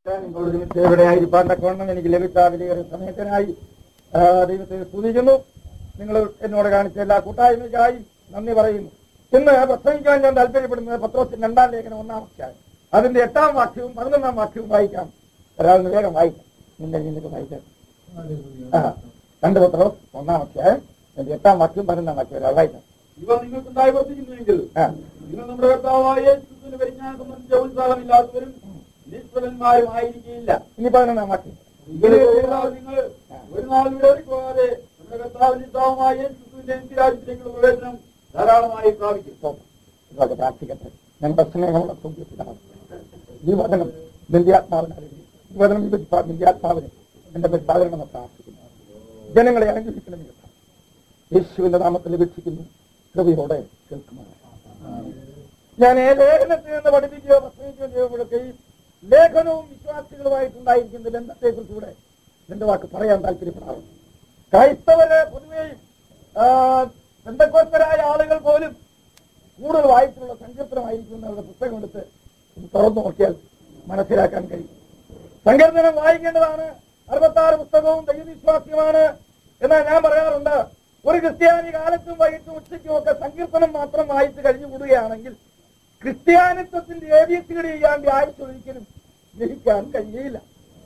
എവിടെയായിരിക്കാൻ തക്കവണ്ണം എനിക്ക് ലഭിച്ച വിലയേറെ സമയത്തിനായി ആ, ദൈവത്തെ സ്തുതിക്കുന്നു നിങ്ങൾ എന്നോട് കാണിച്ച എല്ലാ കൂട്ടായ്മയ്ക്കായി നന്ദി പറയുന്നു ഇന്ന് പ്രസംഗിക്കാൻ ഞാൻ താല്പര്യപ്പെടുന്നത് പത്രോസിന്റെ രണ്ടാം ലേഖനം ഒന്നാം അധ്യായം അതിന്റെ എട്ടാം വാക്യവും പതിനൊന്നാം വാക്യവും വായിക്കാം ഒരാളിന് വേഗം വായിക്കാം നിന്റെ നിനക്ക് വായിക്കാം ആ, രണ്ട് പത്രോസ് ഒന്നാം അധ്യായം അതിന്റെ എട്ടാം വാക്യവും പതിനൊന്നാം വാക്യം ഒരാൾ വായിക്കാം ഇവ നിങ്ങൾക്കുണ്ടായി വർദ്ധിക്കുന്നുവെങ്കിൽ ആ, നിങ്ങൾ നമ്മുടെ കർത്താവായ യേശുക്രിസ്തുവിന്റെ പരിജ്ഞാനം സംബന്ധിച്ച ഉത്സാഹമില്ലാത്തവരും നിഷ്ഫലന്മാരും ആയിരിക്കില്ല ഇനി പതിനൊന്നാം വാക്യം ഇങ്ങനെ ചെയ്താൽ നിങ്ങൾ ഒരു നാൾ വിടറിപ്പോകാതെ നമ്മുടെ കർത്താവിന്റെ ഉത്സാഹമായ യേശുക്രിസ്തുവിന്റെ നിത്യരാജ്യത്തിലേക്കുള്ള പ്രവേശനം ധാരാളമായി പ്രാപിക്കും സ്തോത്രം. ഇതൊക്കെ പ്രാർത്ഥിക്കട്ടെ ഞങ്ങളുടെ സ്നേഹമുള്ള സൂര്യത്തിലാണ് ഈ വചനം നിന്യാത്മാവിനെ ഈ വചനം ഈ പരിപാ- നിന്യാത്മാവിനെ എന്റെ പരിപാലനം പ്രാർത്ഥിക്കുന്നു ജനങ്ങളെ അനുഗ്രഹിക്കണമെന്ന് യേശുവിന്റെ നാമത്തിൽ ലഭിച്ചിരിക്കുന്നു കൃപയോടെ കേൾക്കുമാണ് ഞാൻ ഏ ലേഖനത്തിൽ നിന്ന് പഠിപ്പിക്കുകയോ പ്രസംഗിക്കുകയോ ചെയ്യുമ്പോഴൊക്കെയും ലേഖനവും വിശ്വാസികളുമായിട്ടുണ്ടായിരിക്കുന്ന ബന്ധത്തെക്കുറിച്ചുകൂടെ എന്റെ വാക്ക് പറയാൻ താല്പര്യപ്പെടാറുണ്ട് ക്രൈസ്തവര് പൊതുവെയും ബന്ധക്കോസ്തരായ ആളുകൾ പോലും കൂടുതൽ വായിച്ചുള്ള സങ്കീർത്തനമായിരിക്കും എന്നുള്ള പുസ്തകം എടുത്ത് ഒന്ന് തുറന്നു നോക്കിയാൽ മനസ്സിലാക്കാൻ കഴിയും സങ്കീർത്തനം വായിക്കേണ്ടതാണ് അറുപത്താറ് പുസ്തകവും ദൈവവിശ്വാസ്യമാണ് എന്നാൽ ഞാൻ പറയാറുണ്ട് ഒരു ക്രിസ്ത്യാനി കാലത്തും വൈകിട്ടും ഉച്ചയ്ക്കും ഒക്കെ സങ്കീർത്തനം മാത്രം വായിച്ച് കഴിഞ്ഞുകൂടുകയാണെങ്കിൽ ക്രിസ്ത്യാനിത്വത്തിന്റെ എ ബി സി ഡി ചെയ്യാണ്ട് ആഴ്ച ഒരിക്കലും ലഭിക്കാൻ കഴിയില്ല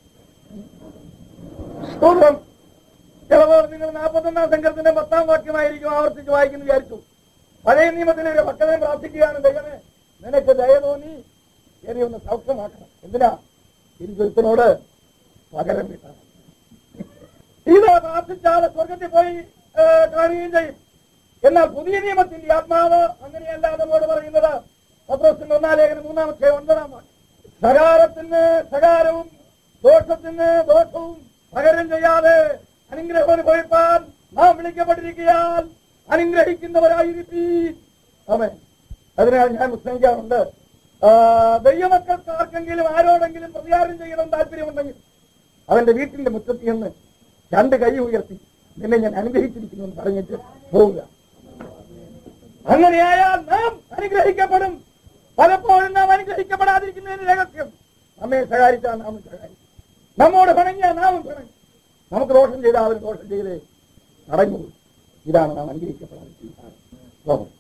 സ്തോത്രം ചിലപ്പോൾ നിങ്ങൾ നാൽപ്പത്തൊന്നാം സംഘത്തിന്റെ പത്താം വാക്യമായിരിക്കും ആവർത്തിച്ച് വായിക്കുന്നു വിചാരിച്ചു പഴയ നിയമത്തിലെ ഒരു ഭക്തനെ പ്രാർത്ഥിക്കുകയാണ് ദൈവമേ നിനക്ക് ദയ തോന്നി എന്നെ ഒന്ന് സൗഖ്യമാക്കണം എന്തിനാ എനിക്കൊരുത്തനോട് പകരം കിട്ടണം ഇത് പ്രാർത്ഥിച്ചാൽ സ്വർഗത്തിൽ പോയി ഏ, കാണുകയും ചെയ്യും എന്നാൽ പുതിയ നിയമത്തിന്റെ ആത്മാവ് അങ്ങനെയല്ല നമ്മോട് പറയുന്നത് പത്രോസിന്റെ ഒന്നാം ലേഖനം മൂന്നാമത്തെ ഒൻപതാം വാക്യം സകാരത്തിന് സകാരവും ദോഷത്തിന് ദോഷവും പകരം ചെയ്യാതെ അനുഗ്രഹം അനുഭവിപ്പാൻ നാം വിളിക്കപ്പെട്ടിരിക്കാൻ അനുഗ്രഹിക്കുന്നവരായിരിക്കും അമേ അതിനാൽ ഞാൻ പ്രസംഗിക്കാറുണ്ട് ആ, ദൈവമക്കൾക്ക് ആർക്കെങ്കിലും ആരോടെങ്കിലും പ്രതികാരം ചെയ്യണം താല്പര്യമുണ്ടെങ്കിൽ അവന്റെ വീട്ടിന്റെ മുറ്റത്ത് നിന്ന് രണ്ട് കൈ ഉയർത്തി നിന്നെ ഞാൻ അനുഗ്രഹിച്ചിരിക്കുന്നു എന്ന് പറഞ്ഞിട്ട് പോവുക അങ്ങനെയായാൽ നാം അനുഗ്രഹിക്കപ്പെടും പലപ്പോഴും നാം അനുഗ്രഹിക്കപ്പെടാതിരിക്കുന്നതിന് രഹസ്യം നമ്മെ സഹായിച്ചാൽ നാം സഹായിക്കും നമ്മോട് പിണങ്ങിയാൽ നാമും പിണങ്ങി നമുക്ക് ദോഷം ചെയ്താൽ അവർ ദോഷം ചെയ്തേ അടങ്ങൂ ഇതാണ് നാം അനുഗ്രഹിക്കപ്പെടാതിരിക്കുന്നത് സ്തോത്രം.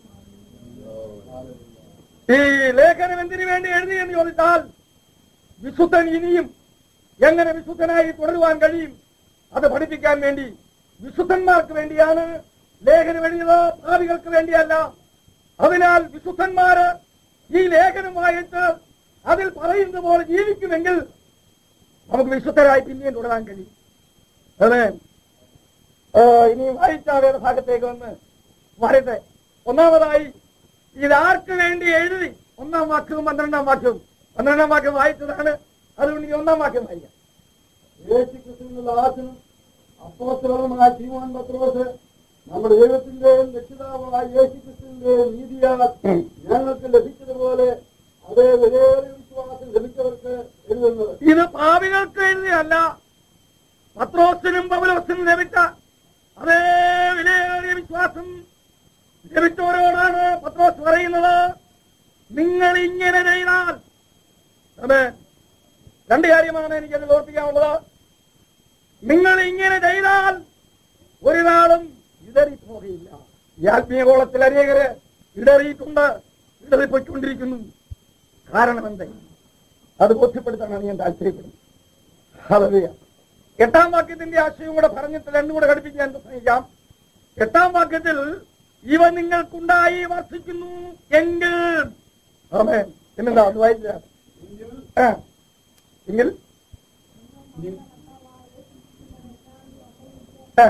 ഈ ലേഖനം എന്തിനു വേണ്ടി എഴുതി എന്ന് ചോദിച്ചാൽ വിശുദ്ധൻ ഇനിയും എങ്ങനെ വിശുദ്ധനായി തുടരുവാൻ കഴിയും അത് പഠിപ്പിക്കാൻ വേണ്ടി വിശുദ്ധന്മാർക്ക് വേണ്ടിയാണ് ലേഖനം എഴുതിയത് ഭാവികൾക്ക് വേണ്ടിയല്ല അതിനാൽ വിശുദ്ധന്മാര് ഈ ലേഖനം വായിച്ച് അതിൽ പറയുന്ന പോലെ ജീവിക്കുമെങ്കിൽ നമുക്ക് വിശുദ്ധരായി പിന്നെയും തുടരാൻ കഴിയും അതെ ഇനി വായിച്ച വേദഭാഗത്തേക്ക് വന്ന് വരട്ടെ ഒന്നാമതായി ഇതാർക്ക് വേണ്ടി എഴുതി ഒന്നാം വാക്യവും പന്ത്രണ്ടാം വാക്യവും പന്ത്രണ്ടാം വാക്യം വായിച്ചതാണ് അതുകൊണ്ട് ഇനി ഒന്നാം വാക്യം വായിക്കാം യേശുക്രിസ്തുവിന്റെ ദാസനും അപ്പോസ്തലനുമായ ശീമോൻ പത്രോസ് നമ്മുടെ ദൈവത്തിന്റെയും രക്ഷിതാവായ യേശുക്രിസ്തുവിന്റെയും നീതിയാൽ ഉം. ഞങ്ങൾക്ക് ലഭിച്ചതുപോലെ അതേ വിലയേറിയ വിശ്വാസം ലഭിച്ചവർക്ക് എഴുതുന്നത് ഇത് പാപികൾക്ക് എഴുതിയല്ല പത്രോസിനും പൗലോസിനും ലഭിച്ച അതേ വിലയേറിയ വിശ്വാസം ലഭിച്ചവരോടാണ് പത്രോസ് പറയുന്നത് നിങ്ങൾ ഇങ്ങനെ ചെയ്താൽ അതെ രണ്ട് കാര്യമാണ് എനിക്കത് ഓർപ്പിക്കാനുള്ളത് നിങ്ങൾ ഇങ്ങനെ ചെയ്താൽ ഒരു നാളും ഇടറിപ്പോകയില്ല ഈ ആത്മീയഗോളത്തിൽ അനേകര് ഇടറിയിട്ടുണ്ട് ഇടറിപ്പോയിക്കൊണ്ടിരിക്കുന്നു കാരണം എന്താ അത് ബോധ്യപ്പെടുത്താനാണ് ഞാൻ താല്പര്യപ്പെടുന്നത് ഹല്ലേലൂയ. എട്ടാം വാക്യത്തിന്റെ ആശയം കൂടെ പറഞ്ഞിട്ട് രണ്ടും കൂടെ ഘടിപ്പിക്കാൻ പ്രസംഗിക്കാം എട്ടാം വാക്യത്തിൽ ഇവ നിങ്ങൾക്കുണ്ടായി വർഷിക്കുന്നു എങ്കിൽ ആമേൻ പിന്നെന്താ അത് വായിച്ച ആ എങ്കിൽ ആ.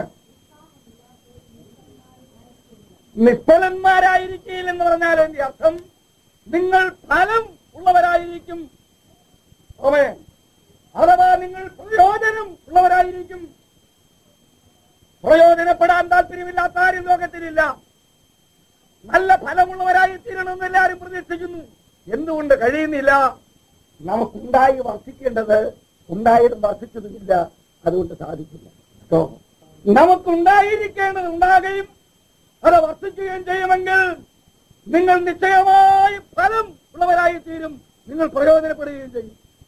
നിഷ്ഫലന്മാരായിരിക്കില്ലെന്ന് പറഞ്ഞാൽ എന്റെ അർത്ഥം നിങ്ങൾ ഫലം ഉള്ളവരായിരിക്കും ഓമേ അഥവാ നിങ്ങൾ പ്രയോജനം ഉള്ളവരായിരിക്കും പ്രയോജനപ്പെടാൻ താല്പര്യമില്ലാത്ത ആരും ലോകത്തിലില്ല നല്ല ഫലമുള്ളവരായി തീരണമെന്ന് എല്ലാവരും പ്രതീക്ഷിക്കുന്നു എന്തുകൊണ്ട് കഴിയുന്നില്ല നമുക്കുണ്ടായി വർദ്ധിക്കേണ്ടത് ഉണ്ടായതും വർദ്ധിച്ചതുമില്ല അതുകൊണ്ട് സാധിക്കില്ല കേട്ടോ നമുക്കുണ്ടായിരിക്കേണ്ടത് ഉണ്ടാകുകയും അത് വർദ്ധിക്കുകയും ചെയ്യുമെങ്കിൽ നിങ്ങൾ നിശ്ചയമായി ഫലം ഉള്ളവരായി തീരും നിങ്ങൾ പ്രയോജനപ്പെടുകയും ചെയ്യും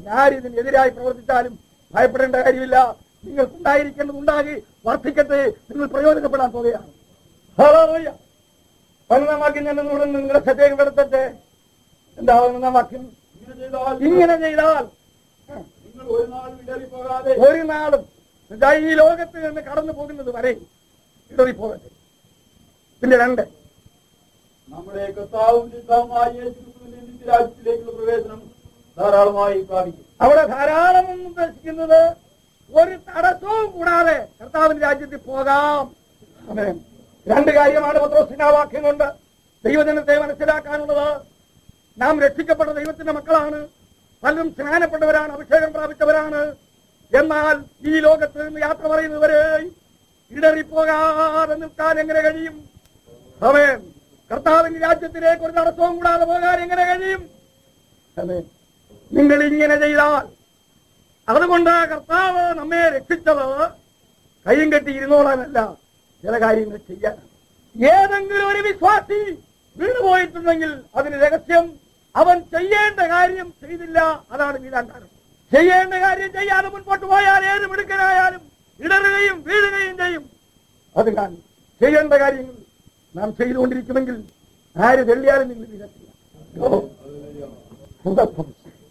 ആരിതിനെതിരായി പ്രവർത്തിച്ചാലും ഭയപ്പെടേണ്ട കാര്യമില്ല നിങ്ങൾക്കുണ്ടായിരിക്കേണ്ടതുണ്ടാകി വർദ്ധിക്കട്ടെ നിങ്ങൾ പ്രയോജനപ്പെടാൻ പോവുകയാണ് ഹല്ലേലൂയ. പതിനൊന്നാം വാക്യം ഞാൻ നിങ്ങളോട് നിങ്ങളുടെ ശ്രദ്ധയിൽ പെടുത്തട്ടെ എന്താ പതിനൊന്നാം വാക്യം ഇങ്ങനെ ചെയ്താൽ ഇങ്ങനെ ചെയ്താൽ നിങ്ങൾ ഒരു നാളും ഇടറിപ്പോകാതെ ഒരു നാളും ഇതാ ഈ ലോകത്ത് നിന്ന് കടന്നു പോകുന്നത് വരെ ഇടറിപ്പോകട്ടെ പിന്നെ രണ്ട് നമ്മുടെ കർത്താവും പിതാവുമായ യേശു ക്രിസ്തുവിന്റെ നിത്യരാജ്യത്തിലേക്കുള്ള പ്രവേശനം ധാരാളമായി പ്രാപിക്കും അവിടെ ധാരാളം എന്ന് ഉദ്ദേശിക്കുന്നത് ഒരു തടസ്സവും കൂടാതെ കർത്താവിന്റെ രാജ്യത്തിൽ പോകാം ആമേൻ. രണ്ട് കാര്യമാണ് പത്രോസിന്റെ ആ വാക്യം കൊണ്ട് ദൈവജനത്തെ മനസ്സിലാക്കാനുള്ളത് നാം രക്ഷിക്കപ്പെട്ട ദൈവത്തിന്റെ മക്കളാണ് പലരും സ്നാനപ്പെട്ടവരാണ് അഭിഷേകം പ്രാപിച്ചവരാണ് എന്നാൽ ഈ ലോകത്ത് നിന്ന് യാത്ര പറയുന്നവരെ ഇടറിപ്പോകാതെ നിൽക്കാൻ എങ്ങനെ കഴിയും അവൻ കർത്താവിന്റെ രാജ്യത്തിലേക്ക് ഒരു തടസ്സവും കൂടാതെ പോകാൻ എങ്ങനെ കഴിയും ആമേൻ. നിങ്ങൾ ഇങ്ങനെ ചെയ്താൽ അതുകൊണ്ട് കർത്താവ് നമ്മെ രക്ഷിച്ചത് കയ്യും കെട്ടി ഇരുന്നോളാനല്ല ചില കാര്യങ്ങൾ ചെയ്യാൻ ഏതെങ്കിലും ഒരു വിശ്വാസി വീണുപോയിട്ടുണ്ടെങ്കിൽ അതിന് രഹസ്യം അവൻ ചെയ്യേണ്ട കാര്യം ചെയ്തില്ല അതാണ് വീഴാൻ കാരണം ചെയ്യേണ്ട കാര്യം ചെയ്യാതെ മുൻപോട്ട് പോയാൽ ഏത് മിടുക്കനായാലും ഇടറുകയും വീഴുകയും ചെയ്യും അതിനാൽ ചെയ്യേണ്ട കാര്യങ്ങൾ നാം ചെയ്തുകൊണ്ടിരിക്കുമെങ്കിൽ ആര് തെള്ളിയാലും നിങ്ങൾ വീഴത്തില്ല ഓ. സുഖം.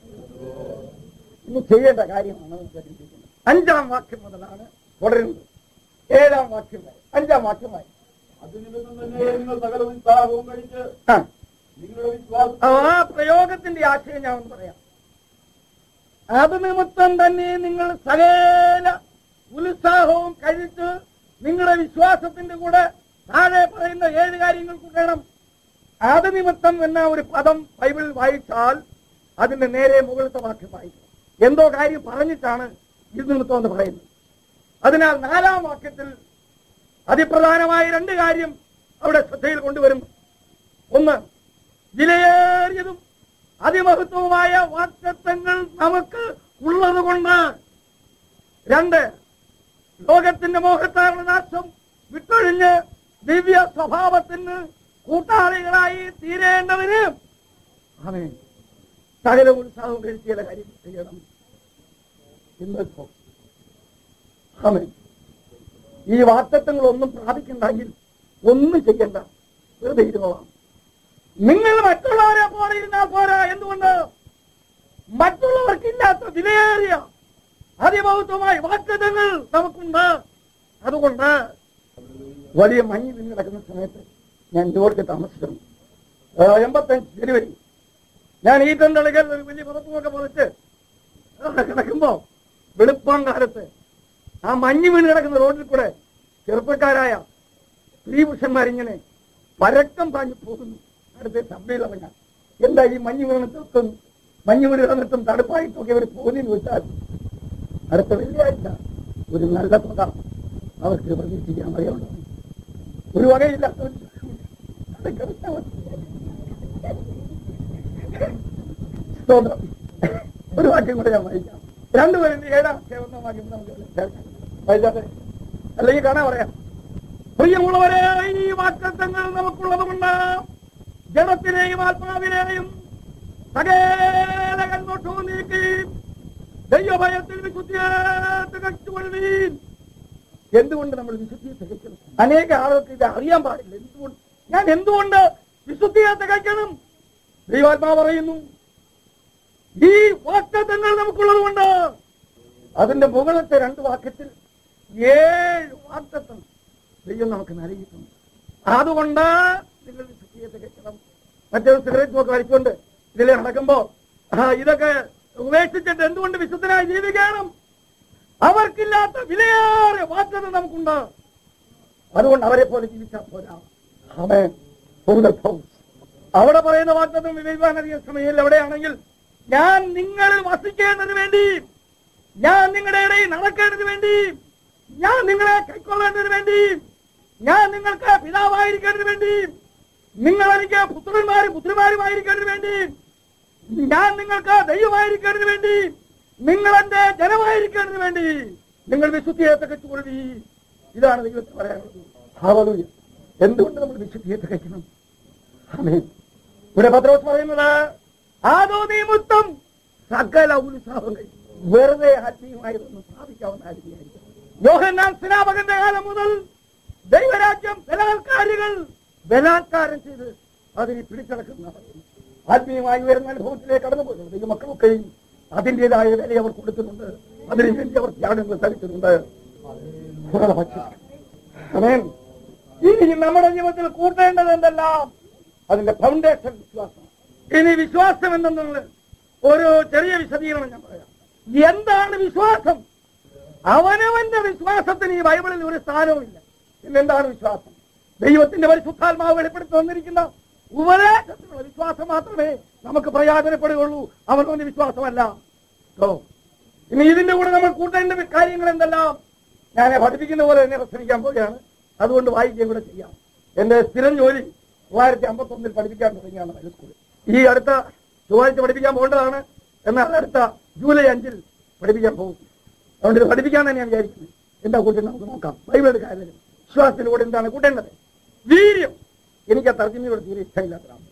ഇനി ചെയ്യേണ്ട കാര്യമാണ് നമുക്ക് പഠിപ്പിക്കുന്നത് അഞ്ചാം വാക്യം മുതലാണ് തുടരുന്നത് ഏഴാം വാക്യം വരെ അഞ്ചാം വാക്യം വരെ അതിനിമിത്തം തന്നെ നിങ്ങൾ സകല ഉത്സാഹവും കഴിച്ച് ആ നിങ്ങളുടെ വിശ്വാസം ആ പ്രയോഗത്തിന്റെ ആശയം ഞാൻ ഒന്ന് പറയാം അത് നിമിത്തം തന്നെ നിങ്ങൾ സകല ഉത്സാഹവും കഴിച്ച് നിങ്ങളുടെ വിശ്വാസത്തിന്റെ കൂടെ താഴെ പറയുന്ന ഏഴ് കാര്യങ്ങൾ കൂട്ടണം അത് നിമിത്തം എന്ന ഒരു പദം ബൈബിളിൽ വായിച്ചാൽ അതിന്റെ നേരെ മുകളിലത്തെ വാക്യം വായിക്കും എന്തോ കാര്യം പറഞ്ഞിട്ടാണ് ഇത് നിമിത്തം എന്ന് പറയുന്നത് അതിനാൽ നാലാം വാക്യത്തിൽ അതിപ്രധാനമായ രണ്ട് കാര്യം അവിടെ ശ്രദ്ധയിൽ കൊണ്ടുവരുന്നു ഒന്ന് വിലയേറിയതും അതിമഹത്വവുമായ വാക്തത്വങ്ങൾ നമുക്ക് ഉള്ളത് കൊണ്ട് രണ്ട് ലോകത്തിന്റെ മോഹത്താലുള്ള നാശം വിട്ടൊഴിഞ്ഞ് ദിവ്യ സ്വഭാവത്തിന് കൂട്ടാളികളായി തീരേണ്ടതിന് അവൻ സകല ഉത്സാഹം കഴിച്ച് ചില കാര്യം ചെയ്യണം ഇന്നിപ്പോ അവൻ ഈ വാക്തത്വങ്ങളൊന്നും പ്രാപിക്കണ്ടെങ്കിൽ ഒന്നും ചെയ്യണ്ട വെറുതെ ഇരുന്നോളാം നിങ്ങൾ മറ്റുള്ളവരെ പോലെ ഇരുന്നാൽ പോരാ എന്തുകൊണ്ട് മറ്റുള്ളവർക്കില്ലാത്ത വിലയേറിയ അതിമഹത്വമായ വാക്തത്വങ്ങൾ നമുക്കുണ്ട് അതുകൊണ്ട് വലിയ മഞ്ഞ് നിന്ന് കിടക്കുന്ന സമയത്ത് ഞാൻ ന്യൂയോർക്കിൽ താമസിച്ചിരുന്നു ആ, എൺപത്തഞ്ച് ജനുവരി ഞാൻ ഈ തണ്ടളികൾ ഒരു വലിയ പുറത്തുമൊക്കെ പൊളിച്ച് അവിടെ കിടക്കുമ്പോ വെളുപ്പം കാലത്ത് ആ മഞ്ഞ് വീണ് കിടക്കുന്ന റോഡിൽ കൂടെ ചെറുപ്പക്കാരായ സ്ത്രീ പുരുഷന്മാരിങ്ങനെ പരക്കം പാഞ്ഞു പോകുന്നു അടുത്ത സഭയിൽ ഇറങ്ങാൻ എന്താ ഈ മഞ്ഞ് വീണിട്ടും മഞ്ഞ് വീണ് കിടന്നിട്ടും തടുപ്പായിട്ടൊക്കെ അവർ പോകുന്നതെന്ന് വെച്ചാൽ അടുത്ത വെള്ളിയാഴ്ച ഒരു നല്ല തുക അവർക്ക് പ്രതീക്ഷിക്കാൻ വകയുണ്ട് ഒരു വകയില്ലാത്ത ഒരു അതൊക്കെ വിശ്വാസം. സ്തോത്രം ഒരു വാക്യം കൂടെ ഞാൻ വായിക്കാം രണ്ടുപേരും ഏഴാം ഒന്നാം വാക്യം നമുക്ക് കേൾക്കാം. വായിച്ചാട്ടെ അല്ലെങ്കിൽ കാണാൻ പറയാം പ്രിയമുള്ളവരെ ഈ വാക്തത്വങ്ങൾ നമുക്കുള്ളത് കൊണ്ട് ജഡത്തിനെയും ആത്മാവിനെയും സകല കൺമോഷവും നീക്കി ദൈവഭയത്തിൽ വിശുദ്ധിയെ തികച്ചുകൊള്ളുവീൻ എന്തുകൊണ്ട് നമ്മൾ വിശുദ്ധിയെ തികയ്ക്കണം അനേക ആളുകൾക്ക് ഇത് അറിയാൻ പാടില്ല എന്തുകൊണ്ട് ഞാൻ എന്തുകൊണ്ട് വിശുദ്ധിയെ തികയ്ക്കണം ദൈവാത്മാ പറയുന്നു ഈ വാക്തത്വങ്ങൾ നമുക്കുള്ളത് കൊണ്ട് അതിന്റെ മുകളിലത്തെ രണ്ട് വാക്യത്തിൽ ഏഴ് വാക്തത്വം ദൈവം നമുക്ക് നൽകിയിട്ടുണ്ട് അതുകൊണ്ട് നിങ്ങൾ വിശുദ്ധിയെ തികയ്ക്കണം മറ്റൊരു സിഗരറ്റ് ഒക്കെ വലിച്ചുകൊണ്ട് ഇതിൽ നടക്കുമ്പോ ആ ഇതൊക്കെ ഉപേക്ഷിച്ചിട്ട് എന്തുകൊണ്ട് വിശുദ്ധനായി ജീവിക്കണം അവർക്കില്ലാത്ത വിലയേറെ വാക്തത്വം നമുക്കുണ്ട് അതുകൊണ്ട് അവരെ പോലെ ജീവിച്ചാൽ പോരാ ആമേൻ. Hold the pose. അവിടെ പറയുന്ന വാക്തത്വം വിവേകാൻ അധികം സമയമില്ല എവിടെയാണെങ്കിൽ ഞാൻ നിങ്ങളിൽ വസിക്കേണ്ടതിന് വേണ്ടി ഞാൻ നിങ്ങളുടെ ഇടയിൽ നടക്കേണ്ടതിന് വേണ്ടി ഞാൻ നിങ്ങളെ കൈക്കൊള്ളേണ്ടതിന് വേണ്ടി ഞാൻ നിങ്ങൾക്ക് പിതാവായിരിക്കേണ്ടതിന് വേണ്ടി നിങ്ങൾ എനിക്ക് പുത്രന്മാരും പുത്രിമാരുമായിരിക്കേണ്ടതിന് വേണ്ടി ഞാൻ നിങ്ങൾക്ക് ദൈവമായിരിക്കേണ്ടതിന് വേണ്ടി നിങ്ങൾ എന്റെ ജനമായിരിക്കേണ്ടതിന് വേണ്ടി നിങ്ങൾ വിശുദ്ധിയെ തികച്ചുകൊള്ളി ഇതാണ് ദൈവത്തിന് പറയാനുള്ളത് ഹാവലൂയ എന്തുകൊണ്ട് നമ്മൾ വിശുദ്ധിയെ തികയ്ക്കണം ആമേൻ. ഇവിടെ പത്രോസ് പറയുന്നത് ആദോ നിമിത്തം സകല ഉത്സാഹങ്ങൾ വെറുതെ ആത്മീയമായതൊന്നും സ്ഥാപിക്കാവുന്ന ആത്മീയായിരിക്കും യോഹന്നാൻ സ്നാപകന്റെ കാലം മുതൽ ദൈവരാജ്യം ബലാത്കാരികൾ ബലാത്കാരം ചെയ്ത് അതിനെ പിടിച്ചടക്കുന്ന ആത്മീയമായി ഉയർന്ന അനുഭവത്തിലേക്ക് കടന്നു പോയി ദൈവമക്കളൊക്കെയും അതിൻ്റെതായ വില അവർ കൊടുക്കുന്നുണ്ട് അതിനു വേണ്ടി അവർ ത്യാഗങ്ങൾ സഹിക്കുന്നുണ്ട് ആമേൻ. ഇനി നമ്മുടെ ജീവിതത്തിൽ കൂട്ടേണ്ടത് എന്തെല്ലാം അതിന്റെ ഫൗണ്ടേഷൻ വിശ്വാസം ഇനി വിശ്വാസം എന്തെന്നുള്ളത് ഒരു ചെറിയ വിശദീകരണം ഞാൻ പറയാം എന്താണ് വിശ്വാസം അവനവന്റെ വിശ്വാസത്തിന് ഈ ബൈബിളിൽ ഒരു സ്ഥാനവുമില്ല പിന്നെന്താണ് വിശ്വാസം ദൈവത്തിന്റെ പരിശുദ്ധാത്മാവ് വെളിപ്പെടുത്തി വന്നിരിക്കുന്ന ഉപദേശത്തിനുള്ള വിശ്വാസം മാത്രമേ നമുക്ക് പ്രയോജനപ്പെടുകയുള്ളൂ അവനവന്റെ വിശ്വാസമല്ല ഓ ഇനി ഇതിന്റെ കൂടെ നമ്മൾ കൂട്ടേണ്ട കാര്യങ്ങൾ എന്തെല്ലാം ഞാൻ പഠിപ്പിക്കുന്ന പോലെ തന്നെ പ്രസംഗിക്കാൻ പോവുകയാണ് അതുകൊണ്ട് വായിക്കുകയും കൂടെ ചെയ്യാം എന്റെ സ്ഥിരം ജോലി തൊള്ളായിരത്തി അമ്പത്തൊന്നിൽ പഠിപ്പിക്കാൻ തുടങ്ങിയാണ് ഹൈ സ്കൂളിൽ ഈ അടുത്ത ചൊവ്വാഴ്ച പഠിപ്പിക്കാൻ പോകേണ്ടതാണ് എന്നാൽ അടുത്ത ജൂലൈ അഞ്ചിൽ പഠിപ്പിക്കാൻ പോകും അതുകൊണ്ട് ഇത് പഠിപ്പിക്കാൻ തന്നെയാണ് വിചാരിക്കുന്നത് എന്താ കൂട്ടുന്നത് നമുക്ക് നോക്കാം ബൈബിൾ എടുക്കാൻ വിശ്വാസത്തിലൂടെ എന്താണ് കൂട്ടേണ്ടത് വീര്യം എനിക്ക് ആ തർജ്ജമയോട് തീരെ ഇഷ്ടമില്ലാത്തതാണ്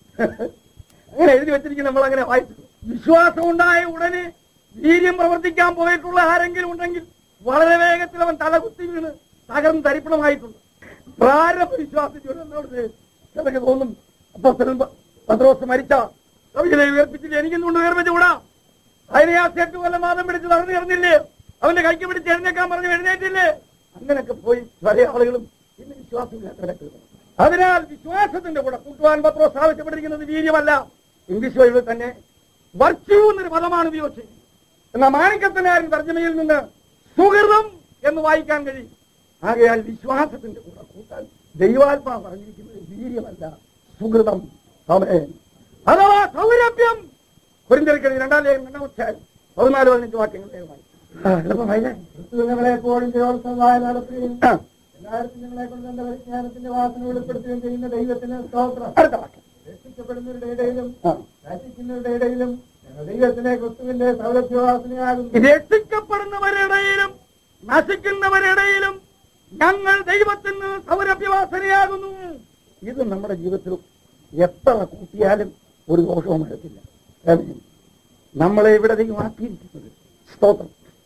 അങ്ങനെ എഴുതി വെച്ചിരിക്കുന്ന നമ്മൾ അങ്ങനെ വായിച്ചു വിശ്വാസം ഉണ്ടായ ഉടനെ വീര്യം പ്രവർത്തിക്കാൻ പോയിട്ടുള്ള ആരെങ്കിലും ഉണ്ടെങ്കിൽ വളരെ വേഗത്തിൽ അവൻ തലകുത്തി വീണ് തകർന്ന് തരിപ്പണമായിട്ടുണ്ട് പ്രാരംഭ വിശ്വാസത്തിനോട് ചിലക്ക് തോന്നും അപ്പോസ്തലൻ പ- പത്രോസ് മരിച്ച കവിതയെ ഉയർപ്പിച്ചില്ല എനിക്കെന്തുകൊണ്ട് ഉയർപ്പിച്ചുകൂടാ അതിനെ ആ സെറ്റ് കൊല്ലം മാതം പിടിച്ച് നടന്നു കിടന്നില്ലേ അവന്റെ കൈക്ക് പിടിച്ച് എഴുന്നേക്കാൻ പറഞ്ഞു എഴുന്നേറ്റില്ലേ അങ്ങനെയൊക്കെ പോയി പല ആളുകളും ഇന്ന് വിശ്വാസമില്ലാത്തവരൊക്കെ അതിനാൽ വിശ്വാസത്തിന്റെ കൂടെ കൂട്ടുവാൻ പത്രോസ് ആവശ്യപ്പെട്ടിരിക്കുന്നത് വീര്യമല്ല ഇംഗ്ലീഷ് ബൈബിളിൽ തന്നെ വർച്യൂ എന്നൊരു പദമാണ് ഉപയോഗിച്ചത് എന്നാൽ മാണിക്കത്തനാരൻ തർജ്ജമയിൽ നിന്ന് സുഹൃതം എന്ന് വായിക്കാൻ കഴിയും ആകയാൽ വിശ്വാസത്തിന്റെ കൂടെ കൂട്ടാൻ ദൈവാത്മാ പറഞ്ഞിരിക്കുന്നത് വീര്യമല്ല സുഹൃതം സമയം അഥവാ സൗരഭ്യം കുരിന്തിരിക്കണി രണ്ടാം ലേഖനം രണ്ടാം അധ്യായം പതിനാല് പതിനഞ്ച് വാക്യങ്ങൾ വേഗമായി ആ, എളുപ്പമായില്ലേ നിങ്ങളെ എപ്പോഴും ജോത്സവമായി നടത്തുകയും ആ, എല്ലാവർക്കും നിങ്ങളെ കൊണ്ട് തന്റെ പരിജ്ഞാനത്തിന്റെ വാസന വെളിപ്പെടുത്തുകയും ചെയ്യുന്ന ദൈവത്തിന് സ്തോത്രം അടുത്ത വാക്യം രക്ഷിക്കപ്പെടുന്നവരുടെ ഇടയിലും ആ. നശിക്കുന്നവരുടെ ഇടയിലും ഞങ്ങൾ ദൈവത്തിലെ ക്രിസ്തുവിന്റെ സൗരഭ്യവാസനയാകുന്നു രക്ഷിക്കപ്പെടുന്നവരുടെയിലും നശിക്കുന്നവരുടെയിലും ഞങ്ങൾ ദൈവത്തിന് സൗരഭ്യവാസനയാകുന്നു ഇത് നമ്മുടെ ജീവിതത്തിൽ എത്ര കൂട്ടിയാലും ഒരു ദോഷവും വരത്തില്ല ആമേൻ. നമ്മളെ ഇവിടെ ദൈവം ആക്കിയിരിക്കുന്നത് സ്തോത്രം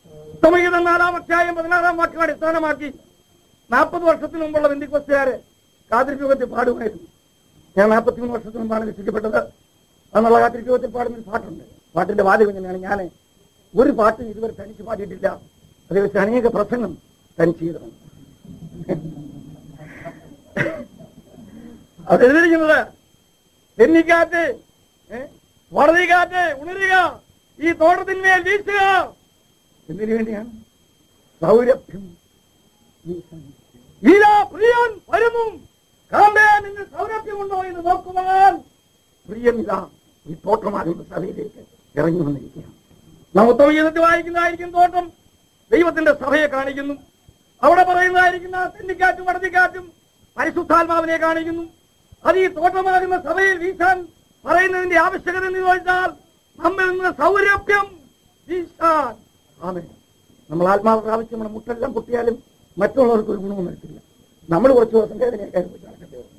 സമീത നാലാം അധ്യായം പതിനാറാം വാക്യം അടിസ്ഥാനമാക്കി നാൽപ്പത് വർഷത്തിന് മുമ്പുള്ള ബന്ധിക്കൊസ്തുകാര് കാതിരിപ്പുകത്തിൽ പാടുമായിരുന്നു ഞാൻ നാൽപ്പത്തിമൂന്ന് വർഷത്തിന് മുമ്പാണ് രക്ഷിക്കപ്പെട്ടത് എന്നുള്ള കാത്തിരിപ്പുകത്തിൽ പാടുന്ന ഒരു പാട്ടുണ്ട് പാട്ടിന്റെ വാചകം തന്നെയാണ് ഞാൻ ഒരു പാട്ട് ഇതുവരെ തനിച്ച് പാടിയിട്ടില്ല അതേ വെച്ച് അനേക പ്രസംഗം തനിച്ച് ചെയ്തതാണ് അത് എഴുതിയിരിക്കുന്നത് തെന്നിക്കാറ്റ് ഏ, വടതിക്കാറ്റ് ഉണരുക ഈ തോട്ടത്തിന്മേൽ വീശുക എന്തിനു വേണ്ടിയാണ് സൗരഭ്യം വീശാൻ. ഇതാ പ്രിയൻ വരുന്നു കാമ്പേ നിന്ന് സൗരഭ്യമുണ്ടോ എന്ന് നോക്കുവാൻ പ്രിയൻ ഇതാ ഈ തോട്ടമാകുന്ന സഭയിലേക്ക് ഇറങ്ങി വന്നിരിക്കുകയാണ് നാം ഉത്തമ ഗീതത്തിൽ വായിക്കുന്നതായിരിക്കും തോട്ടം ദൈവത്തിന്റെ സഭയെ കാണിക്കുന്നു അവിടെ പറയുന്നതായിരിക്കുന്ന തെന്നിക്കാറ്റും വടതിക്കാറ്റും പരിശുദ്ധാത്മാവിനെ കാണിക്കുന്നു അത് ഈ തോട്ടമാകുന്ന സഭയിൽ വീശാൻ പറയുന്നതിന്റെ ആവശ്യകത എന്ന് ചോദിച്ചാൽ നമ്മിൽ നിന്ന് സൗരഭ്യം വീശാൻ ആമേ നമ്മൾ ആത്മാവ് പ്രാപിച്ച് നമ്മുടെ മുട്ടെല്ലാം പൊട്ടിയാലും മറ്റുള്ളവർക്ക് ഒരു ഗുണവും വരത്തില്ല നമ്മൾ കുറച്ച് ദിവസം വേദനയൊക്കെ അനുഭവിച്ച് നടക്കേണ്ടി വരും